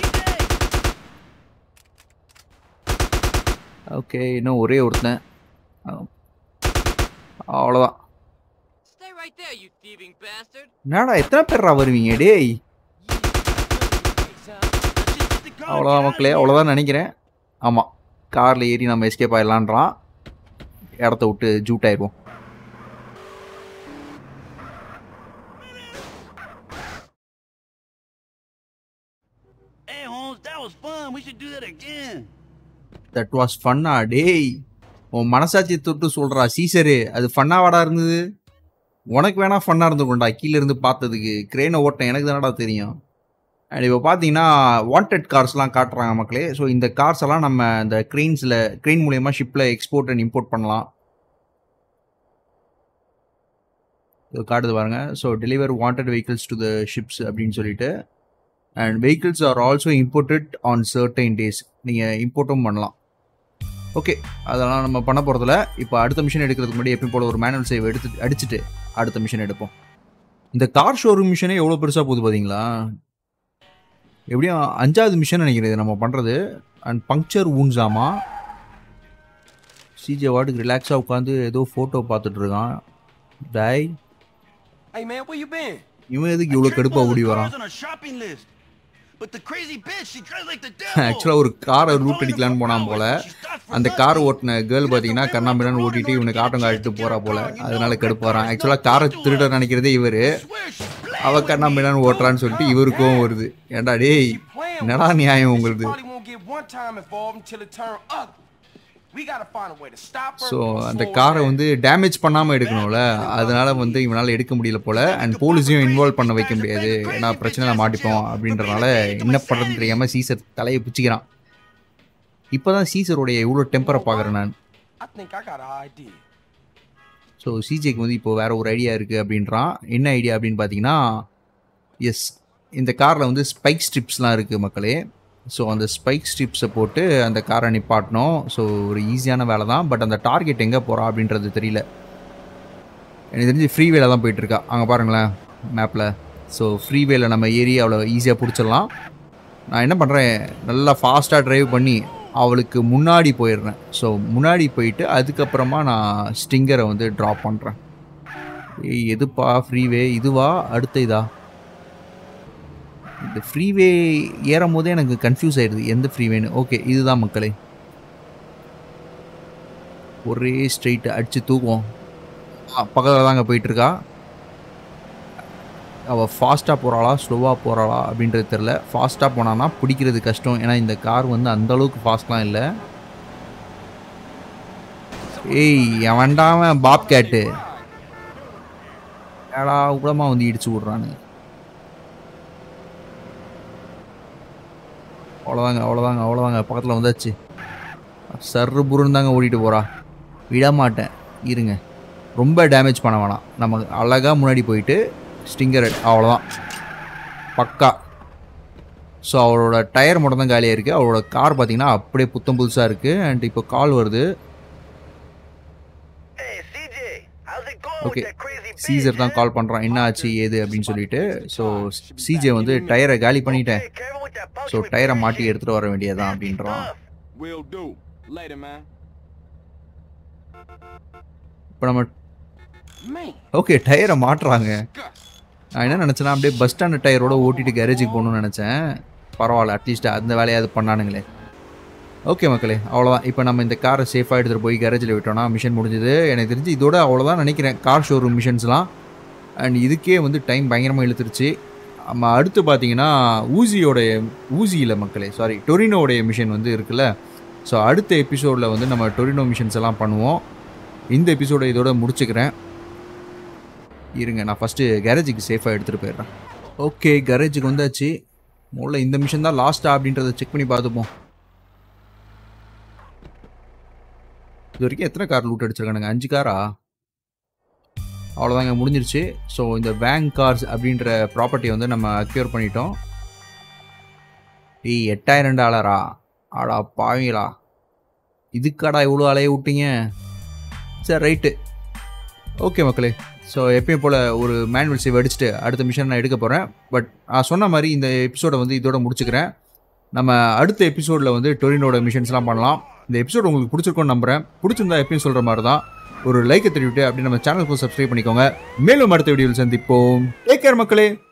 ஓகே இன்னும் ஒரே ஒருத்தன் அஹ், அவ்வளோதான் Stay right there, you thieving bastard. என்னடா எத்தனை பேர்ரா வருவீங்க டேய் அவ்வளோதான் மக்களே அவ்வளோதான் நினைக்கிறேன் ஆமாம் காரில் ஏறி நம்ம எஸ்கேப் ஆயிடலான்றான் இடத்த விட்டு ஜூட் ஆயிடுவோம் Hey, Holmes, that was fun. We should do that again. That was ஃபன்னா டேய் உன் மனசாட்சி தொட்டு சொல்கிறா சீசரு அது ஃபன்னாவாடா இருந்தது உனக்கு வேணா ஃபன்னாக இருந்துக்கொண்டா கீழே இருந்து பார்த்ததுக்கு கிரேனை ஓட்டம் எனக்கு தானடா தெரியும் அண்ட் இப்போ பார்த்தீங்கன்னா வாண்டட் கார்ஸ்லாம் காட்டுறாங்க மக்களே ஸோ இந்த கார்ஸ் எல்லாம் நம்ம இந்த க்ரெயின்ஸில் க்ரெயின் மூலயமா ஷிப்பில் எக்ஸ்போர்ட் அண்ட் இம்போர்ட் பண்ணலாம் இது காட்டுது பாருங்க so deliver wanted vehicles to the ships அப்படின்னு சொல்லிட்டு and vehicles are also imported on certain days நீங்கள் இம்போர்ட்டும் பண்ணலாம் ஓகே அதெல்லாம் நம்ம பண்ண போகிறதில்ல இப்போ அடுத்த மிஷின் எடுக்கிறதுக்கு முன்னாடி எப்பயும் போல ஒரு மேனுவல் சேவ் எடுத்து அடிச்சுட்டு அடுத்த மிஷின் எடுப்போம் இந்த கார் ஷோரூம் மிஷினே எவ்வளோ பெருசாக போகுது பார்த்தீங்களா எப்படியும் அஞ்சாவது மிஷன் நினைக்கிறேன் இது நம்ம பண்ணுறது அண்ட் பங்க்சர் ஊன்ஸாமா சிஜே வாட்டுக்கு ரிலாக்ஸாக உட்காந்து ஏதோ ஃபோட்டோ பார்த்துட்டு இருக்கான் டை Hey, man, where you been? இவன் எதுக்கு இவ்வளோ கடுப்பாக ஓடி வரான் on a shopping list. But the crazy bitch, she dressed like the ஆக்சுவலாக ஒரு காரை ரூட் அடிக்கலான்னு போனான் போல அந்த கார் ஓட்டின கேர்ள் பார்த்தீங்கன்னா கண்ணாம்பிடான்னு ஓட்டிட்டு இவனுக்கு ஆட்டம் காட்டிட்டு போறா போல அதனால கடுப்பாரான் ஆக்சுவலாக காரை திருட நினைக்கிறதே இவர் அவ கண்ணாம்பிடான்னு ஓட்டுறான்னு சொல்லிட்டு இவருக்கும் வருது ஏன்டா டேய் என்னடா நியாயம் உங்களுது Party won't get one time involved until it turn ugly. We gotta find a way to stop her. So or அந்த slow her காரை down. வந்து டேமேஜ் பண்ணாமல் எடுக்கணும்ல அதனால வந்து இவனால் எடுக்க முடியல போல அண்ட் போலீஸையும் இன்வால்வ் பண்ண வைக்க முடியாது ஏன்னா பிரச்சனையில் மாட்டிப்போம் அப்படின்றனால என்ன பண்ணுறதுன்னு தெரியாமல் சீசர் தலையை பிடிச்சிக்கிறான் இப்போ தான் சீசருடைய இவ்வளோ டெம்பரை பார்க்குறேன் நான் I think I got an idea. So சிஜேக்கு வந்து இப்போ வேற ஒரு ஐடியா இருக்குது அப்படின்றான் என்ன ஐடியா அப்படின்னு பார்த்தீங்கன்னா எஸ் இந்த காரில் வந்து ஸ்பைக் ஸ்ட்ரிப்ஸ்லாம் இருக்குது மக்களே ஸோ அந்த ஸ்பைக் ஸ்ட்ரிப்ஸை போட்டு அந்த காரை நிப்பாட்டணும் ஸோ ஒரு ஈஸியான வேலை தான் பட் அந்த டார்கெட் எங்கே போகிறா அப்படின்றது தெரியல எனக்கு தெரிஞ்சு ஃப்ரீவேல தான் போயிட்டுருக்கா அங்கே பாருங்களேன் மேப்பில் ஸோ ஃப்ரீவேல நம்ம ஏறி அவ்வளோ ஈஸியாக பிடிச்சிடலாம் நான் என்ன பண்ணுறேன் நல்லா ஃபாஸ்ட்டாக ட்ரைவ் பண்ணி அவளுக்கு முன்னாடி போயிடுறேன் ஸோ முன்னாடி போயிட்டு அதுக்கப்புறமா நான் ஸ்டிங்கரை வந்து ட்ராப் பண்ணுறேன் ஏய் எதுப்பா ஃப்ரீவே இதுவா அடுத்த இதா இந்த ஃப்ரீவே ஏறும் போதே எனக்கு கன்ஃபியூஸ் ஆயிடுது எந்த ஃப்ரீவேன்னு ஓகே இதுதான் மக்களே ஒரே ஸ்ட்ரெயிட் அடித்து தூக்குவோம் பக்கத்தில் தாங்க போயிட்டுருக்கா அவள் ஃபாஸ்ட்டாக போகிறாளா ஸ்லோவாக போகிறாளா அப்படின்றது தெரில ஃபாஸ்ட்டாக போனான்னா பிடிக்கிறது கஷ்டம் ஏன்னா இந்த கார் வந்து அந்த அளவுக்கு ஃபாஸ்ட்லாம் இல்லை ஏய் அவன்டாம பாப் கேட்டு ஏடா உடமா வந்து இடிச்சு விட்றானு அவ்வளோதாங்க அவ்வளோதாங்க அவ்வளோதாங்க பக்கத்தில் வந்தாச்சு சர்ரு புருன்னு தாங்க ஓடிட்டு போகிறா விட மாட்டேன் இருங்க ரொம்ப டேமேஜ் பண்ண வேணாம் நம்ம அழகாக முன்னாடி போயிட்டு ஸ்டிங்கர் அவ்வளோதான் பக்கா ஸோ அவளோட டயர் மட்டும் தான் காலியாக இருக்குது அவளோட கார் பார்த்தீங்கன்னா அப்படியே புத்தம் புதுசாக இருக்குது அண்ட் இப்போ கால் வருது Hey, CJ, how's it going okay with that crazy bitch? Caesar தான் கால் பண்ணுறான் என்ன ஆச்சு ஏது அப்படின்னு சொல்லிட்டு ஸோ சிஜே வந்து டயரை காலி பண்ணிட்டேன் Hey, careful with that so puncture டயரை with மாட்டி bullshit. எடுத்துகிட்டு வர வேண்டியதான் Nasty அப்படின்றான் stuff. Will do. Later, man. இப்போ நம்ம Man. ஓகே டயரை மாட்டுறாங்க நான் என்ன நினச்சேன்னா அப்படியே பஸ் ஸ்டாண்டு டயரோட ஓட்டிட்டு கேரேஜுக்கு போகணும்னு நினச்சேன் பரவாயில்ல அட்லீஸ்ட் அந்த வேலையாவது பண்ணானுங்களே ஓகே மக்களே அவ்வளோதான் இப்போ நம்ம இந்த காரை சேஃபாக எடுத்துகிட்டு போய் கேரேஜில் விட்டோம்னா மிஷன் முடிஞ்சது எனக்கு தெரிஞ்சு இதோட அவ்வளோதான் நினைக்கிறேன் கார் ஷோரூம் மிஷன்ஸ்லாம் அண்ட் இதுக்கே வந்து டைம் பயங்கரமாக இழுத்துருச்சு நம்ம அடுத்து பார்த்தீங்கன்னா ஊசியோடைய ஊசியில் மக்களே சாரி டொரினோடைய மிஷன் வந்து இருக்குல்ல ஸோ அடுத்த எபிசோடில் வந்து நம்ம டொரினோ மிஷன்ஸ் எல்லாம் பண்ணுவோம் இந்த எபிசோடை இதோட முடிச்சுக்கிறேன் இருங்க நான் ஃபஸ்ட்டு கேரேஜுக்கு சேஃபாக எடுத்துகிட்டு போயிடுறேன் ஓகே கேரேஜுக்கு வந்தாச்சு முதல்ல இந்த மிஷன் தான் லாஸ்ட்டா அப்படின்றத செக் பண்ணி பார்த்துப்போம் இது வரைக்கும் எத்தனை கார் லூட் அடிச்சிருக்கானுங்க அஞ்சு காரா அவ்வளோதாங்க முடிஞ்சிருச்சு ஸோ இந்த வேங் கார்ஸ் அப்படின்ற ப்ராப்பர்ட்டியை வந்து நம்ம அக்யூர் பண்ணிட்டோம் ஏய் எட்டாயிரம் டாலரா ஆடா பாவீங்களா இதுக்காடா இவ்வளோ அலைய விட்டீங்க சரி ரைட்டு ஓகே மக்களே ஸோ எப்பயும் போல் ஒரு மேனுவல் சேவ் அடிச்சுட்டு அடுத்த மிஷன் நான் எடுக்க போகிறேன் பட் நான் சொன்ன மாதிரி இந்த எபிசோடை வந்து இதோட முடிச்சுக்கிறேன் நம்ம அடுத்த எபிசோடில் வந்து டொரினோட மிஷன்ஸ்லாம் பண்ணலாம் இந்த எபிசோட் உங்களுக்கு பிடிச்சிருக்கும்னு நம்புறேன் பிடிச்சிருந்தா எப்பயும் சொல்கிற மாதிரி தான் ஒரு லைக்கை தெரிவிட்டு அப்படி நம்ம சேனலுக்கும் சப்ஸ்கிரைப் பண்ணிக்கோங்க மேலும் அடுத்த வீடியோவில் சந்திப்போம் டேக் கேர் மக்களே